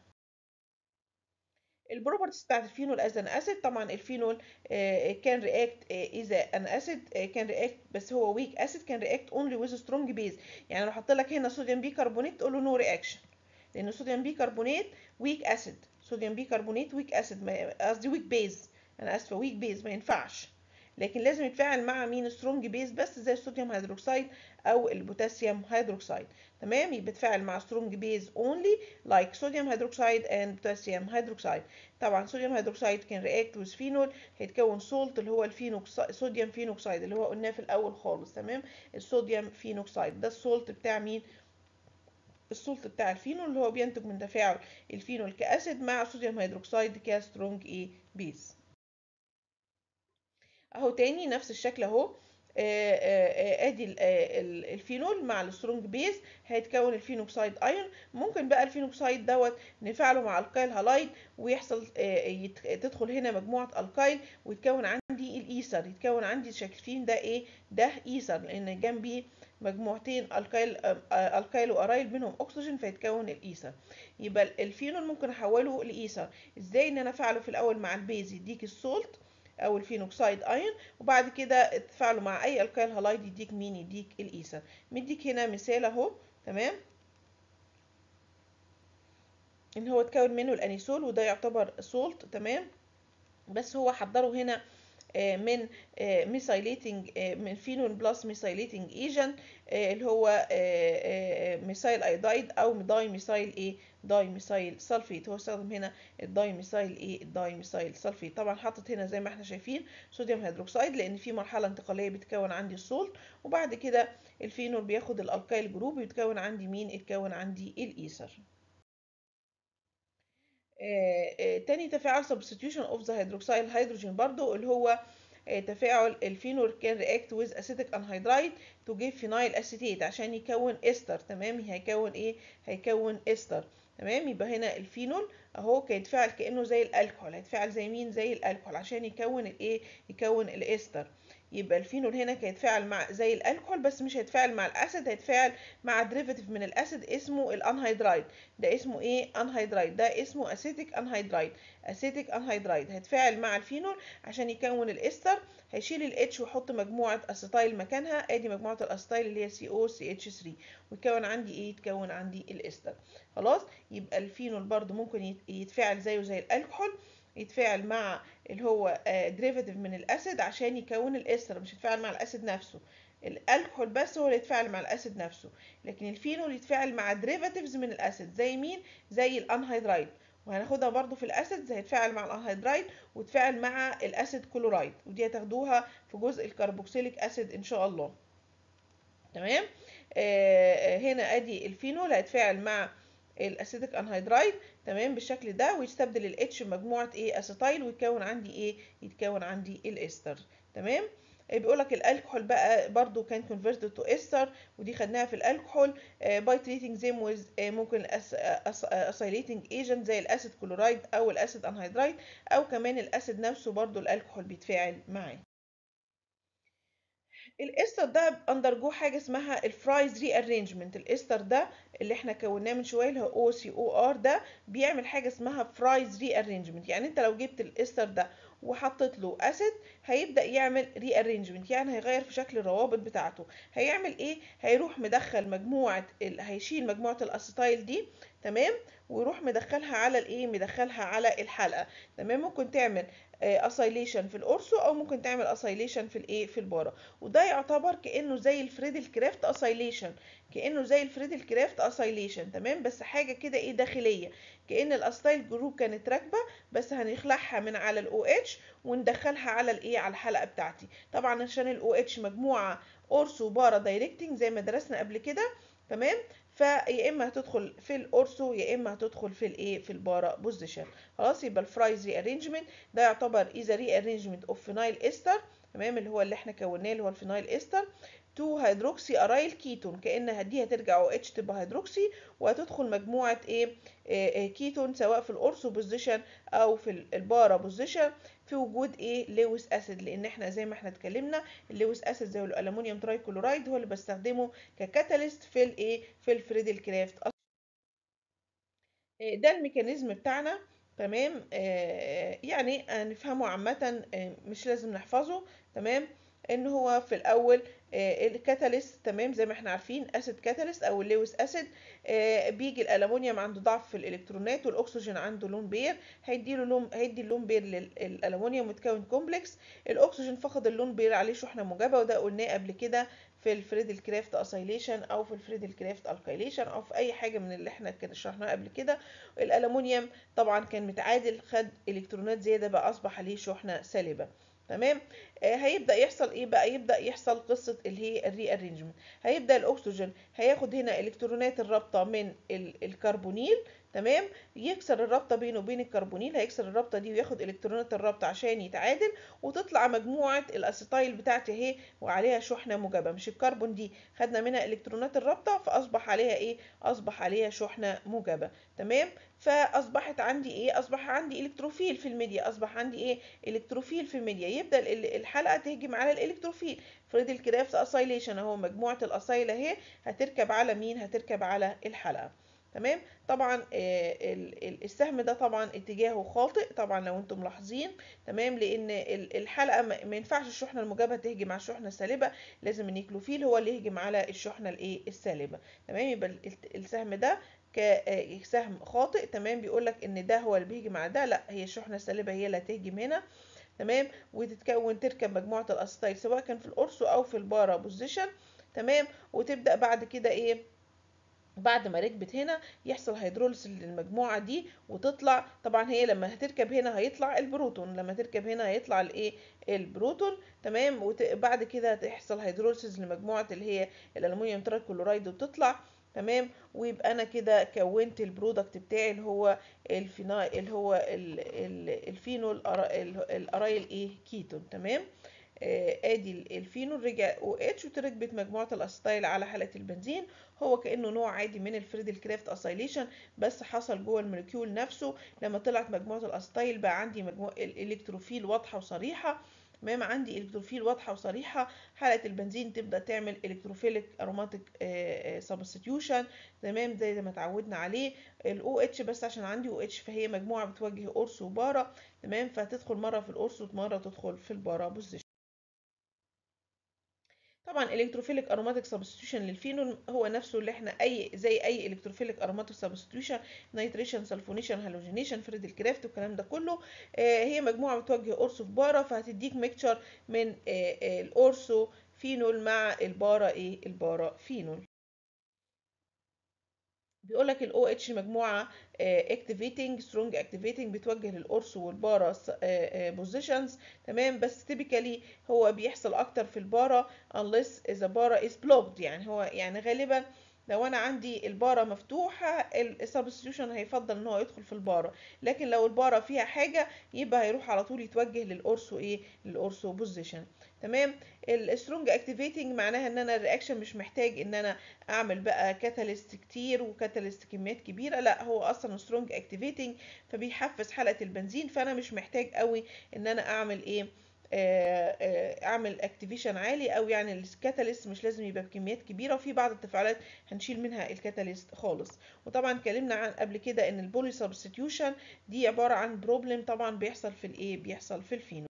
البروبرتيز بتاعت الفينول از ان اسيد طبعا الفينول كان رياكت اذا ان اسيد كان رياكت بس هو ويك اسيد كان رياكت اونلي ويز سترونج بيز يعني لو حط لك هنا صوديوم بيكربونات تقول له نو رياكشن لان الصوديوم بيكربونات ويك اسيد صوديوم بيكربونات ويك اسيد قصدي ويك بيز انا اسفه ويك بيز ما ينفعش لكن لازم يتفاعل مع مين سترونج بيز بس زي الصوديوم هيدروكسيد او البوتاسيوم هيدروكسيد تمام يبقى بيتفاعل مع سترونج بيز اونلي لايك صوديوم هيدروكسيد اند بوتاسيوم هيدروكسيد طبعا صوديوم هيدروكسيد كان رياكت ويز فينول هيتكون سولت اللي هو الفينوكسيد صوديوم فينوكسيد اللي هو قلناه في الاول خالص تمام الصوديوم فينوكسيد ده السولت بتاع مين السولت بتاع الفينول اللي هو بينتج من تفاعل الفينول كاسيد مع صوديوم هيدروكسيد كسترونج ايه بيز اهو تاني نفس الشكل اهو ادي الفينول مع السترونج بيز هيتكون الفينوكسيد ايون ممكن بقى الفينوكسيد دوت نفعله مع الكايل هالايد ويحصل تدخل هنا مجموعه الكايل ويتكون عندي الايثر يتكون عندي شايفين ده ايه ده ايثر لان جنبيه مجموعتين الكايل الكايل وارايل بينهم اكسجين فيتكون الايثر يبقى الفينول ممكن احوله لايثر ازاي ان انا افعله في الاول مع البيز يديك السولت او الفينوكسيد ايون وبعد كده تفاعله مع اي الكايل هالايد يديك مين يديك الايثر مديك هنا مثال اهو تمام ان هو اتكون منه الانيسول وده يعتبر سولت تمام بس هو حضره هنا من ميثايليتنج من فينول بلس ميثايليتنج ايجنت اللي هو ميثايل ايودايد او داي ميثايل ايه داي ميثايل سلفيت هو استخدم هنا الداي ميثايل ايه الداي ميثايل سلفيت طبعا حاطط هنا زي ما احنا شايفين صوديوم هيدروكسيد لان في مرحله انتقاليه بتكون عندي السولت وبعد كده الفينول بياخد الالكايل جروب ويتكون عندي مين يتكون عندي الايثر آه آه تاني تفاعل substitution of the hydroxyl hydrogen برضو اللي هو آه تفاعل الفينول كان react with acetic anhydride to give phenyl acetate عشان يكون استر تمام هيكون ايه هيكون استر تمام يبقى هنا الفينول اهو هيتفاعل كانه زي الالكحول هيتفاعل زي مين زي الالكحول عشان يكون الايه يكون الاستر يبقى الفينول هنا هيتفاعل مع زي الالكحول بس مش هيتفاعل مع الاسيد هيتفاعل مع ديريفاتيف من الاسيد اسمه الانهيدرايد ده اسمه ايه انهيدرايد ده اسمه اسيتيك انهيدرايد اسيتيك انهيدرايد هيتفاعل مع الفينول عشان يكون الاستر هيشيل الاتش ويحط مجموعه اسيتايل مكانها ادي مجموعه الاسيتايل اللي هي سي او سي اتش 3 ويكون عندي ايه يتكون عندي الاستر خلاص يبقى الفينول برده ممكن يتفاعل زيه زي الالكحول يتفاعل مع اللي هو ديريفاتيف من الاسيد عشان يكون الاستر مش يتفاعل مع الاسيد نفسه الالكحول بس هو اللي يتفاعل مع الاسيد نفسه لكن الفينول يتفاعل مع ديريفاتيفز من الاسيد زي مين زي الانهيدرايد وهناخدها برضو في الاسيد هيتفاعل مع الانهيدرايد وتفاعل مع الاسيد كلورايد ودي هتاخدوها في جزء الكربوكسيليك اسيد ان شاء الله تمام آه هنا ادي الفينول هيتفاعل مع الاسيتيك انهيدرايد تمام بالشكل ده ويستبدل الاتش بمجموعه ايه اسيتايل ويتكون عندي ايه يتكون عندي الاستر تمام بيقول لك الالكحول بقى برضو كان converted to ester ودي خدناها في الالكحول by treating them with ممكن اسايليتنج ايجنت زي الاسيد كلورايد او الاسيد انهيدرايد او كمان الاسيد نفسه برضو الالكحول بيتفاعل معاه الاستر ده اندرجو حاجه اسمها الفرايز ري ارينجمنت الاستر ده اللي احنا كوناه من شويه اللي هو او سي او ار ده بيعمل حاجه اسمها فرايز ري ارينجمنت يعني انت لو جبت الاستر ده وحطيت له اسيد هيبدا يعمل ري ارينجمنت يعني هيغير في شكل الروابط بتاعته هيعمل ايه هيروح مدخل مجموعه ال... هيشيل مجموعه الاسيتايل دي تمام ويروح مدخلها على الايه مدخلها على الحلقه تمام ممكن تعمل اسايليشن في القرصو او ممكن تعمل اسايليشن في الايه في البارا وده يعتبر كانه زي الفريدل كرافت اسايليشن كانه زي الفريدل كرافت اسايليشن تمام بس حاجه كده ايه داخليه كان الاسايل جروب كانت راكبه بس هنخلعها من على الاو اتش وندخلها على الايه على الحلقه بتاعتي طبعا عشان الاو اتش مجموعه اورسو بارا دايركتنج زي ما درسنا قبل كده تمام فيا اما هتدخل في الاورسو يا اما هتدخل في الايه في البارا بوزيشن خلاص يبقى الفرايز ري ارينجمنت ده يعتبر اذا ري ارينجمنت اوف فينايل استر تمام اللي هو اللي احنا كوناه اللي هو الفينايل استر تو هيدروكسي ارايل كيتون كان دي هترجع او اتش تبقى هيدروكسي وهتدخل مجموعه ايه, إيه كيتون سواء في الاورسو بوزيشن او في البارا بوزيشن في وجود ايه لويس اسيد لان احنا زي ما احنا اتكلمنا اللويس اسيد زي الالومنيوم ترايكلورايد هو اللي بستخدمه ككاتاليست في الايه في الفريدل كرافت ده الميكانيزم بتاعنا تمام آه يعني نفهمه عامه آه مش لازم نحفظه تمام ان هو في الاول آه الكاتاليست تمام زي ما احنا عارفين اسيد كاتاليست او اللويس اسيد آه بيجي الالومنيوم عنده ضعف في الالكترونات والاكسجين عنده لون بير هيدي له لون هيدي اللون بير للالومنيوم متكون كومبلكس الاكسجين فقد اللون بير عليه شحنه موجبه وده قلناه قبل كده في الفريدل كرافت اسايليشن او في الفريدل كرافت الكايليشن او في اي حاجه من اللي احنا كده شرحناها قبل كده الالومنيوم طبعا كان متعادل خد الكترونات زياده بقى اصبح عليه شحنه سالبه تمام آه هيبدا يحصل ايه بقى يبدا يحصل قصه اللي هي الري ارينجمنت هيبدا الاكسجين هياخد هنا الكترونات الرابطه من الكربونيل تمام يكسر الرابطه بينه وبين الكربونيل هيكسر الرابطه دي وياخد الكترونات الرابطه عشان يتعادل وتطلع مجموعه الاسيتايل بتاعتي اهي وعليها شحنه موجبه مش الكربون دي خدنا منها الكترونات الرابطه فاصبح عليها ايه اصبح عليها شحنه موجبه تمام فاصبحت عندي ايه اصبح عندي الكتروفيل في الميديا اصبح عندي ايه الكتروفيل في الميديا يبدا الحلقه تهجم على الالكتروفيل فريدل كرافت اسايليشن اهو مجموعه الاسايل اهي هتركب على مين هتركب على الحلقه تمام طبعا السهم ده طبعا اتجاهه خاطئ طبعا لو انتم ملاحظين تمام لان الحلقه ما ينفعش الشحنه الموجبه تهجم على الشحنه السالبه لازم النيكلوفيل هو اللي يهجم على الشحنه الايه السالبه تمام يبقى السهم ده كسهم خاطئ تمام بيقول لك ان ده هو اللي بيهجم على ده لا هي الشحنه السالبه هي اللي هتهجم هنا تمام وتتكون تركب مجموعه الاسيتايل سواء كان في الاورسو او في البارا بوزيشن تمام وتبدا بعد كده ايه بعد ما ركبت هنا يحصل هيدروليس للمجموعه دي وتطلع طبعا هي لما هتركب هنا هيطلع البروتون لما تركب هنا هيطلع الايه البروتون تمام وبعد كده هتحصل هيدروليسيس لمجموعه اللي هي الالومنيوم ترايكلورايد وتطلع تمام ويبقى انا كده كونت البرودكت بتاعي اللي هو الفينايل اللي هو ال ال الفينول الارايل ايه كيتون تمام آه ادي الفينول رجع او اتش وتركبت مجموعه الاسيتايل على حلقه البنزين هو كانه نوع عادي من الفريدل كرافت اسايليشن بس حصل جوه الموليكيول نفسه لما طلعت مجموعه الاسيتايل بقى عندي مجموعه الالكتروفيل واضحه وصريحه تمام عندي الكتروفيل واضحه وصريحه حلقه البنزين تبدا تعمل الكتروفيليك اروماتيك سبستيوشن تمام زي ما اتعودنا عليه الاو اتش بس عشان عندي او اتش فهي مجموعه بتوجه اورسو وبارا تمام فهتدخل مره في الاورسو ومره تدخل في البارا بوزيشن طبعا الكتروفيليك اروماتيك سبستيوشن للفينول هو نفسه اللي احنا اي زي اي الكتروفيليك اروماتيك سبستيوشن نيتريشن سلفونيشن هالوجينيشن فريدل كرافت والكلام ده كله آه هي مجموعه بتوجه اورسو في بارا فهتديك ميكتشر من آه آه الاورسو فينول مع البارا ايه البارا فينول بيقول لك الاو اتش مجموعه اكتيفيتنج سترونج اكتيفيتنج بتوجه للاورسو والبارا بوزيشنز تمام بس تيبيكالي هو بيحصل اكتر في البارا unless the بارا is blocked يعني هو يعني غالبا لو انا عندي البارة مفتوحة السبستيوشن هيفضل ان هو يدخل في البارة لكن لو البارة فيها حاجة يبقى هيروح على طول يتوجه للاورسو ايه للاورسو بوزيشن تمام السترونج اكتيفيتنج معناها ان انا الرياكشن مش محتاج ان انا اعمل بقى كاتاليست كتير وكاتاليست كميات كبيره لا هو اصلا سترونج اكتيفيتنج فبيحفز حلقه البنزين فانا مش محتاج قوي ان انا اعمل ايه اعمل اكتيفيشن عالي او يعني الكاتاليست مش لازم يبقى بكميات كبيره وفي بعض التفاعلات هنشيل منها الكاتاليست خالص وطبعا اتكلمنا عن قبل كده ان البولي سبستيوشن دي عباره عن بروبلم طبعا بيحصل في الايه بيحصل في الفينول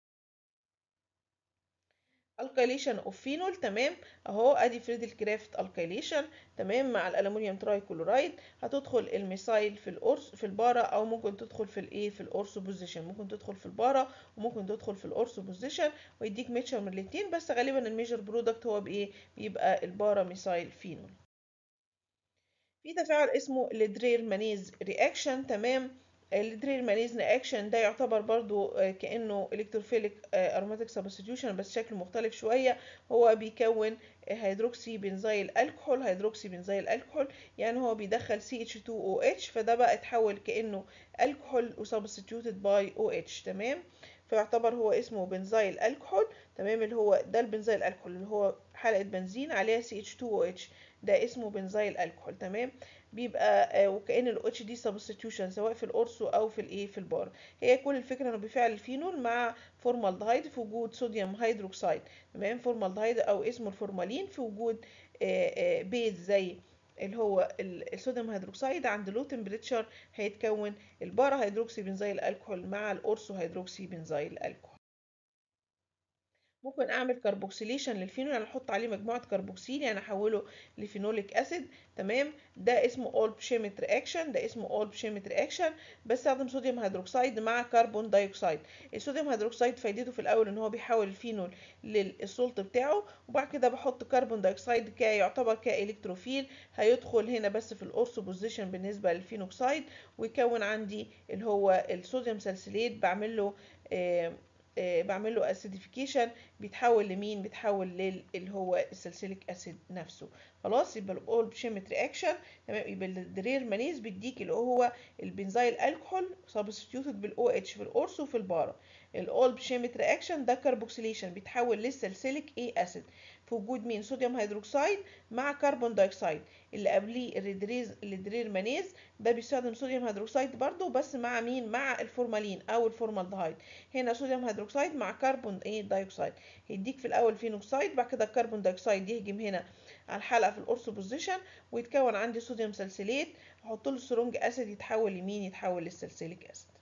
الكيليشن اوف فينول تمام اهو ادي فريدل كرافت الكيليشن تمام مع الالومنيوم تراي كلورايد هتدخل الميثايل في الأورس في البارة او ممكن تدخل في الايه في الاورسو بوزيشن ممكن تدخل في البارة وممكن تدخل في الاورسو بوزيشن ويديك ميتشر من الاثنين بس غالبا الميجر برودكت هو بايه بيبقى البارا ميثايل فينول في تفاعل اسمه الدرير مانيز رياكشن تمام الدرير مانيز رياكشن ده يعتبر برضو كانه الكتروفيليك اروماتيك سبستيوشن بس شكله مختلف شويه هو بيكون هيدروكسي بنزيل الكحول هيدروكسي بنزيل الكحول يعني هو بيدخل CH2OH فده بقى اتحول كانه الكحول وسبستيوتد باي OH تمام فيعتبر هو اسمه بنزيل الكحول تمام اللي هو ده البنزيل الكحول اللي هو حلقه بنزين عليها CH2OH ده اسمه بنزيل الكحول تمام بيبقى وكأن ال OH دي سبستيوشن سواء في الأورسو أو في الإيه في البار هي كل الفكرة إنه بيفعل الفينول مع فورمالدهيد في وجود صوديوم هيدروكسيد تمام فورمالدهيد أو اسمه الفورمالين في وجود بيز زي اللي هو الصوديوم هيدروكسيد عند لو تمبريتشر هيتكون البارا هيدروكسي بنزيل الكحول مع الأورسو هيدروكسي بنزيل الكحول ممكن اعمل كربوكسيليشن للفينول يعني احط عليه مجموعه كربوكسيل يعني احوله لفينوليك اسيد تمام ده اسمه اول بشيمت رياكشن ده اسمه اول بشيمت رياكشن بستخدم صوديوم هيدروكسيد مع كربون دايوكسيد الصوديوم هيدروكسيد فايدته في الاول ان هو بيحول الفينول للسولت بتاعه وبعد كده بحط كربون دايوكسيد ك يعتبر كالكتروفيل هيدخل هنا بس في الاورثو بوزيشن بالنسبه للفينوكسيد ويكون عندي اللي هو الصوديوم سالسيليت بعمل له آه بعمل له اسيديفيكيشن بيتحول لمين بيتحول لل اللي هو السلسليك اسيد نفسه خلاص يبقى الاول بشيمت رياكشن تمام يبقى الدرير مانيز بيديك اللي هو البنزيل الكحول سبستيوتد بالاو اتش في الاورثو وفي البارا الاول بشيمت رياكشن ده كربوكسيليشن بيتحول للسلسليك اي اسيد في وجود مين صوديوم هيدروكسيد مع كربون دايوكسيد اللي قبليه الريدريز الدرير مانيز ده بيستخدم صوديوم هيدروكسيد برضو بس مع مين مع الفورمالين او الفورمالدهيد هنا صوديوم هيدروكسيد مع كربون ايه دايوكسيد هيديك في الاول فينوكسيد بعد كده الكربون دايوكسيد يهجم هنا على الحلقه في الاورثو بوزيشن ويتكون عندي صوديوم سلسليت احط له سترونج اسيد يتحول لمين يتحول للسلسليك اسيد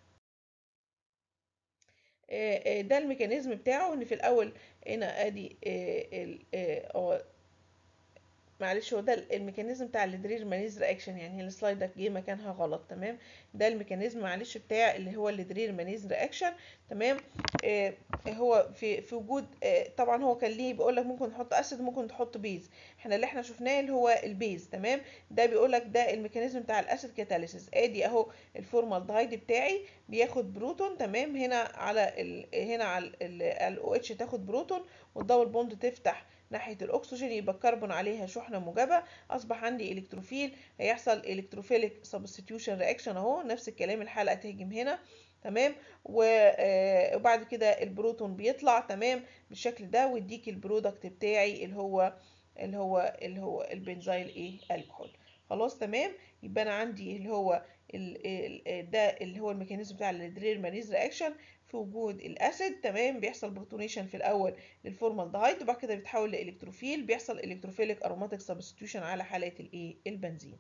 ده الميكانيزم بتاعه ان في الاول هنا ادي اه معلش هو ده الميكانيزم بتاع الدرير مانيز رياكشن يعني السلايد ده جه مكانها غلط تمام ده الميكانيزم معلش بتاع اللي هو الدرير مانيز رياكشن تمام آه هو في في وجود آه طبعا هو كان ليه بيقول لك ممكن تحط اسيد ممكن تحط بيز احنا اللي احنا شفناه اللي هو البيز تمام ده بيقول لك ده الميكانيزم بتاع الاسيد كاتاليسيس ادي اهو الفورمالدهيد بتاعي بياخد بروتون تمام هنا على ال هنا على الاو اتش تاخد بروتون والدبل بوند تفتح ناحية الأكسجين يبقى الكربون عليها شحنة موجبة أصبح عندي إلكتروفيل هيحصل إلكتروفيليك سبستيوشن رياكشن أهو نفس الكلام الحلقة تهجم هنا تمام وبعد كده البروتون بيطلع تمام بالشكل ده ويديك البرودكت بتاعي اللي هو اللي هو اللي هو البنزيل ايه الكحول خلاص تمام يبقى انا عندي اللي هو ال ده اللي هو الميكانيزم بتاع الدرير مانيز رياكشن في وجود الاسيد تمام بيحصل بروتونيشن في الاول للفورمالدهيد وبعد كده بيتحول لالكتروفيل بيحصل الكتروفيليك اروماتيك سبستيوشن على حاله الايه البنزين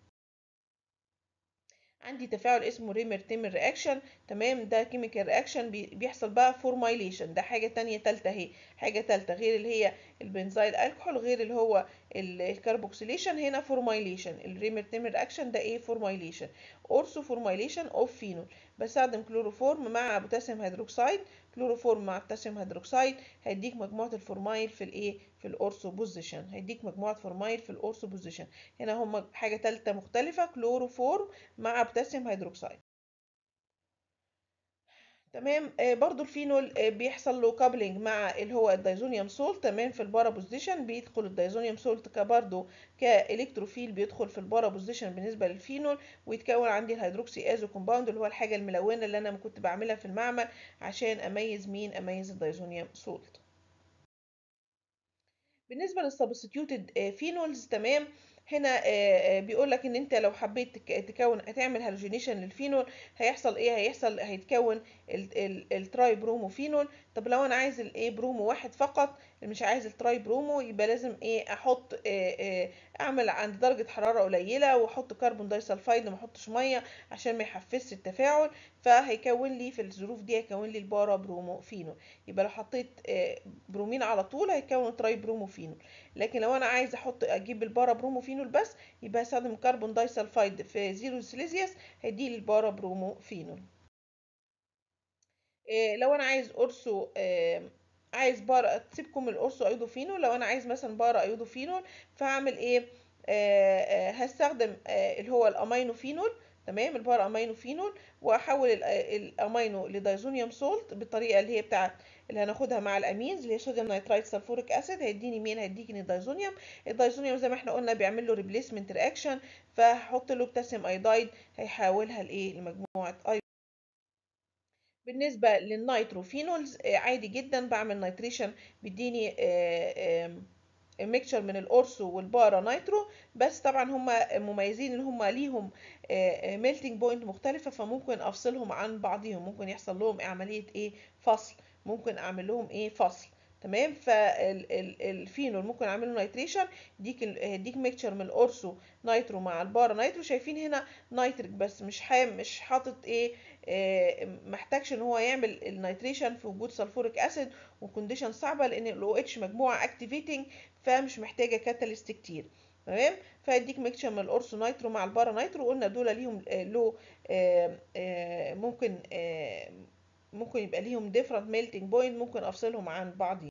عندي تفاعل اسمه ريمر تيمر رياكشن تمام ده كيميكال رياكشن بيحصل بقى فورمايليشن ده حاجه تانية تالتة اهي حاجه تالتة غير اللي هي البنزيل الكحول غير اللي هو الكربوكسيليشن هنا فورمايليشن الريمر تيمر رياكشن ده ايه فورمايليشن اورسو فورمايليشن اوف فينول بستخدم كلوروفورم مع بوتاسيوم هيدروكسيد كلوروفورم مع بوتاسيوم هيدروكسيد هيديك مجموعه الفورمايل في الايه في الاورثو بوزيشن هيديك مجموعه فورمايل في الاورثو بوزيشن هنا هم حاجه ثالثه مختلفه كلوروفورم مع بوتاسيوم هيدروكسيد تمام آه برضو الفينول آه بيحصل له كابلنج مع اللي هو الدايزونيوم سولت تمام في البارا بوزيشن بيدخل الدايزونيوم سولت كبرضو كالكتروفيل بيدخل في البارا بوزيشن بالنسبه للفينول ويتكون عندي الهيدروكسي ازو كومباوند اللي هو الحاجه الملونه اللي انا كنت بعملها في المعمل عشان اميز مين اميز الدايزونيوم سولت بالنسبه للسبستيوتد فينولز تمام هنا بيقول لك ان انت لو حبيت تكون هتعمل هالوجينيشن للفينول هيحصل ايه هيحصل هيتكون التراي برومو فينول طب لو انا عايز الايه برومو واحد فقط مش عايز التراي برومو يبقى لازم ايه احط اعمل عند درجه حراره قليله واحط كربون داي سلفايد وما احطش ميه عشان ما يحفزش التفاعل فهيكون لي في الظروف دي هيكون لي البارا برومو فينول يبقى لو حطيت برومين على طول هيكون تراي برومو فينول لكن لو انا عايز احط اجيب البارا برومو فينول بس يبقى هستخدم كربون داي سلفايد في زيرو سيليزيوس هيدي لي البارا برومو فينول إيه لو انا عايز اورسو إيه عايز بارا سيبكم الاورسو ايودوفينول لو انا عايز مثلا بارا ايودوفينول فهعمل ايه آه هستخدم آه اللي هو الامينو فينول تمام البارا امينو فينول واحول الامينو لدايزونيوم سولت بالطريقه اللي هي بتاعت اللي هناخدها مع الامينز اللي هي صوديوم نيترايت سلفوريك اسيد هيديني مين هيديني الدايزونيوم الدايزونيوم زي ما احنا قلنا بيعمل له ريبليسمنت رياكشن فهحط له بوتاسيوم ايودايد هيحولها لايه لمجموعه اي بالنسبه للنيتروفينولز عادي جدا بعمل نيتريشن بيديني ميكشر من الاورسو والبارا نايترو بس طبعا هم مميزين ان هم ليهم ميلتنج بوينت مختلفه فممكن افصلهم عن بعضهم ممكن يحصل لهم عمليه ايه فصل ممكن اعمل لهم ايه فصل تمام فالفينول ممكن اعمل له نيتريشن يديك يديك ميكشر من الاورسو نايترو مع البارا نايترو شايفين هنا نايتريك بس مش حام مش حاطط ايه آه محتاجش ان هو يعمل النيتريشن في وجود سلفوريك اسيد وكونديشن صعبه لان الاو اتش مجموعه اكتيفيتنج فمش محتاجه كاتاليست كتير تمام فيديك ميكشر من الاورسو نايترو مع البارا نايترو قلنا دول ليهم له ممكن ممكن يبقى ليهم different melting point ممكن افصلهم عن بعض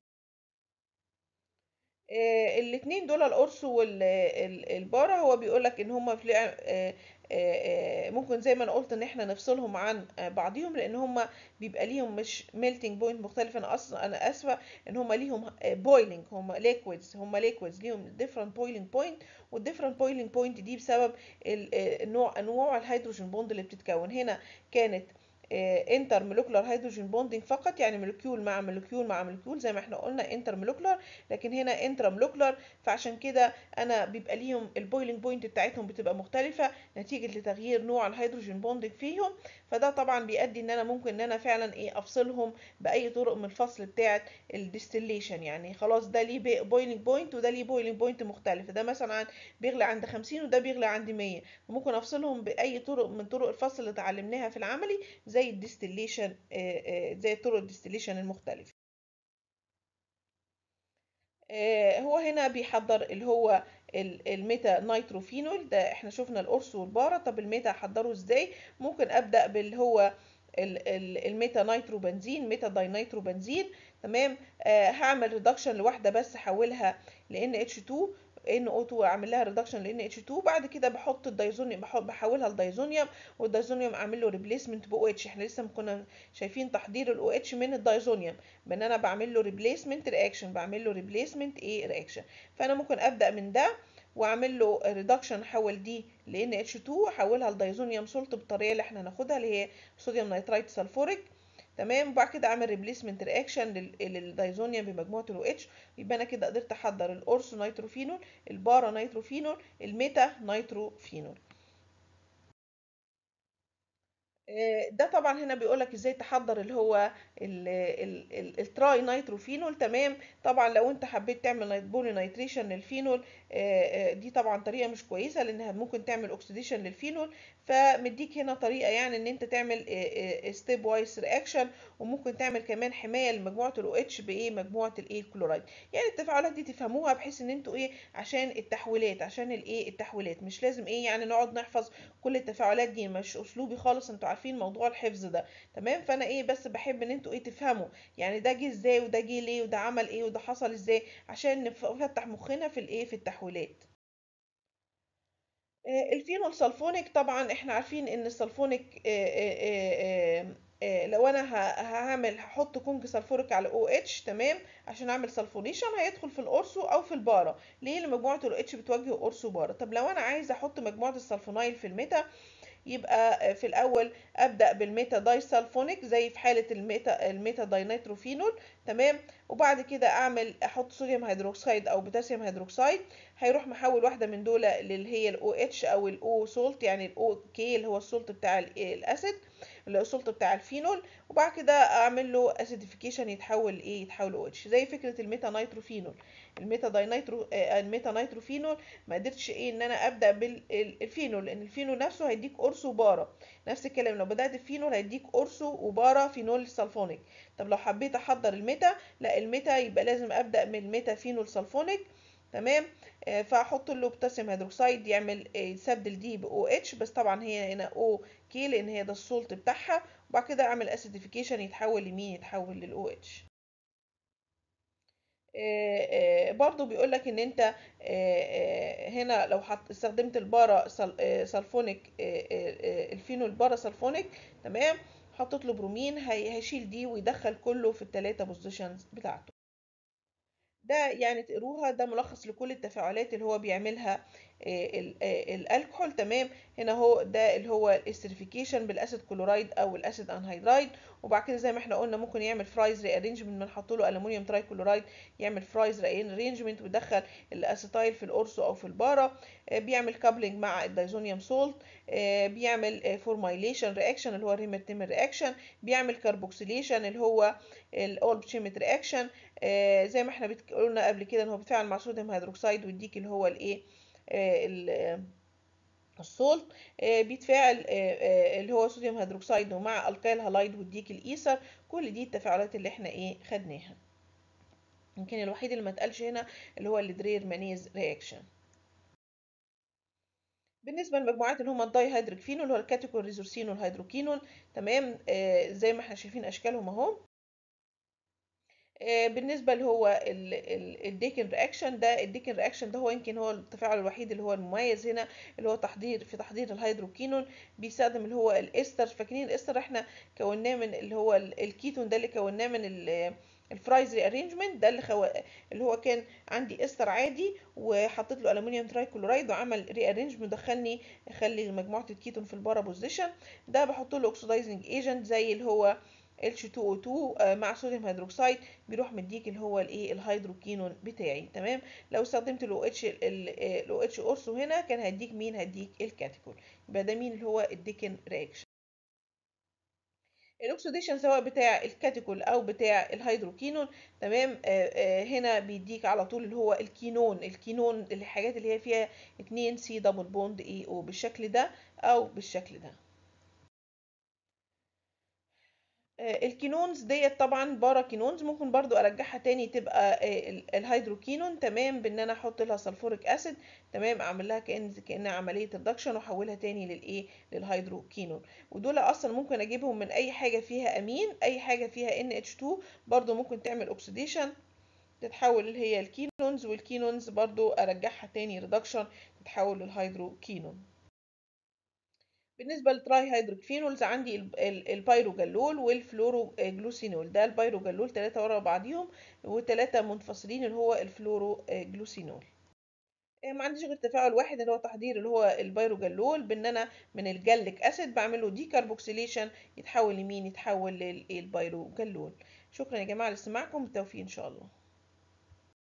آه الاثنين دول القرص والبارا هو بيقول لك ان هم في آه آه ممكن زي ما انا قلت ان احنا نفصلهم عن بعضهم لان هم بيبقى ليهم مش ميلتنج بوينت مختلفه انا اصلا انا اسفه ان هم ليهم بويلنج هم ليكويدز هم ليكويدز ليهم ديفرنت بويلنج بوينت والديفرنت بويلنج بوينت دي بسبب النوع انواع الهيدروجين بوند اللي بتتكون هنا كانت انتر مولكولار هيدروجين بوندنج فقط يعني مولكيول مع مولكيول مع مولكيول زي ما احنا قلنا انتر مولكولار لكن هنا انترا مولكولار فعشان كده انا بيبقى ليهم البويلنج بوينت بتاعتهم بتبقى مختلفه نتيجه لتغيير نوع الهيدروجين بوندنج فيهم فده طبعا بيؤدي ان انا ممكن ان انا فعلا ايه افصلهم باي طرق من الفصل بتاعه الديستليشن يعني خلاص ده ليه بويلنج بوينت وده ليه بويلنج بوينت مختلف ده مثلا عن بيغلي عند 50 وده بيغلي عند 100 وممكن افصلهم باي طرق من طرق الفصل اللي اتعلمناها في العملي زي الديستليشن زي طرق الديستليشن المختلفه هو هنا بيحضر اللي هو الميتا نيتروفينول ده احنا شفنا القرص والبارا طب الميتا احضره ازاي ممكن ابدا باللي هو الميتا نيترو بنزين ميتا داي نيترو بنزين تمام آه هعمل ريدكشن لواحده بس احولها ل NH2 NO2 اعمل لها ريدكشن ل NH2 بعد كده بحط الدايزونيوم بحولها لدايزونيوم والدايزونيوم اعمل له ريبليسمنت ب OH احنا لسه كنا شايفين تحضير ال OH من الدايزونيوم بان انا بعمل له ريبليسمنت رياكشن بعمل له ريبليسمنت ايه رياكشن فانا ممكن ابدا من ده واعمل له ريدكشن احول دي ل NH2 احولها لدايزونيوم سولت بالطريقه اللي احنا هناخدها اللي هي صوديوم نيترايت سلفوريك تمام وبعد كده اعمل ريبليسمنت رياكشن للدايزونيوم بمجموعه الاو اتش يبقى انا كده قدرت احضر الاورسو نيتروفينول البارا نيتروفينول الميتا نيتروفينول ده طبعا هنا بيقول لك ازاي تحضر اللي هو التراي نيتروفينول تمام طبعا لو انت حبيت تعمل بولي نيتريشن للفينول دي طبعا طريقه مش كويسه لانها ممكن تعمل اوكسيديشن للفينول فمديك هنا طريقه يعني ان انت تعمل ستيب وايز رياكشن وممكن تعمل كمان حمايه لمجموعه الاو اتش بايه مجموعه الايه الكلورايد يعني التفاعلات دي تفهموها بحيث ان انتوا ايه عشان التحويلات عشان الايه التحويلات مش لازم ايه يعني نقعد نحفظ كل التفاعلات دي مش اسلوبي خالص انتوا عارفين موضوع الحفظ ده تمام فانا ايه بس بحب ان انتوا ايه تفهموا يعني ده جه ازاي وده جه ليه وده عمل ايه وده حصل ازاي عشان نفتح مخنا في الايه في التحويلات الفينول سلفونيك طبعا احنا عارفين ان السلفونيك آه، لو انا ه- هعمل هحط كونج سلفوريك على او اتش تمام عشان اعمل سلفونيشن هيدخل في الاورسو او في البارا ليه لان مجموعه الاو اتش بتوجه اورسو بارا طب لو انا عايزه احط مجموعه السلفونايل في الميتا يبقى في الاول ابدا بالميتا داي سلفونيك زي في حاله الميتا الميتا داينيتروفينول تمام وبعد كده اعمل احط صوديوم هيدروكسيد او بوتاسيوم هيدروكسيد هيروح محول واحده من دول اللي هي الاو اتش او الاو سولت يعني الاو كي اللي هو السولت بتاع ال- الاسيد اللي هو السولت بتاع الفينول وبعد كده اعمل له اسيديفيكيشن يتحول ايه يتحول او اتش زي فكره الميتا نيتروفينول الميتا داينيترو آه، الميتا نيتروفينول ما قدرتش ايه ان انا ابدا بالفينول لان الفينول نفسه هيديك اورسو وبارا نفس الكلام لو بدات بفينول هيديك اورسو وبارا فينول سلفونيك طب لو حبيت احضر الميتا لا الميتا يبقى لازم ابدا من الميتا فينول سلفونيك تمام آه، فاحط له بوتاسيوم هيدروكسيد يعمل آه، يستبدل دي باو اتش بس طبعا هي هنا او كي لان هي ده السولت بتاعها وبعد كده اعمل اسيديفيكيشن يتحول لمين يتحول للاو اتش برضو بيقول لك ان انت آه، آه، هنا لو حط استخدمت البارا سل- آه، سلفونيك آه، آه، الفينول بارا سلفونيك تمام حطيت له برومين هي- هيشيل دي ويدخل كله في الثلاثه بوزيشنز بتاعته ده يعني تقروها ده ملخص لكل التفاعلات اللي هو بيعملها آه، ال- آه، الالكحول تمام هنا هو ده اللي هو الاستريفيكيشن بالاسيد كلورايد او الاسيد انهيدرايد وبعد كده زي ما احنا قلنا ممكن يعمل فرايز ري ارينجمنت بنحط له الومنيوم تراي كلورايد يعمل فرايز ري ارينجمنت ويدخل الاسيتايل في الاورسو او في البارا آه، بيعمل كابلنج مع الدايزونيوم سولت بيعمل فورمايليشن رياكشن اللي هو الريمر تيمر رياكشن بيعمل كاربوكسيليشن اللي هو الاولب شيمت رياكشن آه، زي ما احنا بت- قلنا قبل كده ان هو بيتفاعل مع صوديوم هيدروكسيد ويديك اللي هو الايه آه، ال- آه، السولت آه، بيتفاعل آه، آه، اللي هو صوديوم هيدروكسيد ومع الكايل هالايد ويديك الايثر كل دي التفاعلات اللي احنا ايه خدناها يمكن الوحيد اللي ما اتقالش هنا اللي هو الدرير مانيز رياكشن بالنسبه للمجموعات اللي هم الداي هيدريك فينول اللي هو الكاتيكول ريزورسين والهيدروكينول تمام آه، زي ما احنا شايفين اشكالهم اهو آه، بالنسبه اللي هو الديكن رياكشن ده الديكن رياكشن ده هو يمكن هو التفاعل الوحيد اللي هو المميز هنا اللي هو تحضير في تحضير الهيدروكينون بيستخدم اللي هو الاستر فاكرين الاستر احنا كوناه من اللي هو ال- الكيتون ده اللي كوناه من ال- الفرايز ري ارينجمنت ده اللي خو... اللي هو كان عندي استر عادي وحطيت له الومنيوم تراي كلورايد وعمل ري ارينجمنت دخلني خلي مجموعه الكيتون في البارا بوزيشن ده بحط له اوكسيدايزنج ايجنت زي اللي هو H2O2 آه، مع صوديوم هيدروكسيد بيروح مديك اللي هو الايه الهيدروكينون بتاعي تمام لو استخدمت الاو اتش الاو اتش اورسو هنا كان هيديك مين هيديك الكاتيكول يبقى ده مين اللي هو الديكن رياكشن الاكسديشن سواء بتاع الكاتيكول او بتاع الهيدروكينون تمام آه، آه، هنا بيديك على طول اللي هو الكينون الكينون الحاجات اللي هي فيها 2 سي دبل بوند اي او بالشكل ده او بالشكل ده آه، الكينونز ديت طبعا بارا كينونز ممكن برضو ارجعها تاني تبقى آه، ال- الهيدروكينون تمام بان انا احط لها سلفوريك اسيد تمام اعمل لها كأن كأنها عملية ريدكشن واحولها تاني للايه للهيدروكينون ودول اصلا ممكن اجيبهم من اي حاجة فيها امين اي حاجة فيها NH2 برضو ممكن تعمل اوكسيديشن تتحول اللي هي الكينونز والكينونز برضو ارجعها تاني ريدكشن تتحول للهيدروكينون بالنسبه للتراي هيدروكفينولز عندي ال- ال- البيروجلول والفلوروجلوسينول ده البيروجلول ثلاثه ورا بعضيهم وثلاثه منفصلين اللي هو الفلوروجلوسينول آه، ما عنديش غير تفاعل واحد اللي هو تحضير اللي هو البيروجلول بان انا من الجليك اسيد بعمل له ديكربوكسيليشن يتحول لمين يتحول للبيروجلول شكرا يا جماعه لاستماعكم بالتوفيق ان شاء الله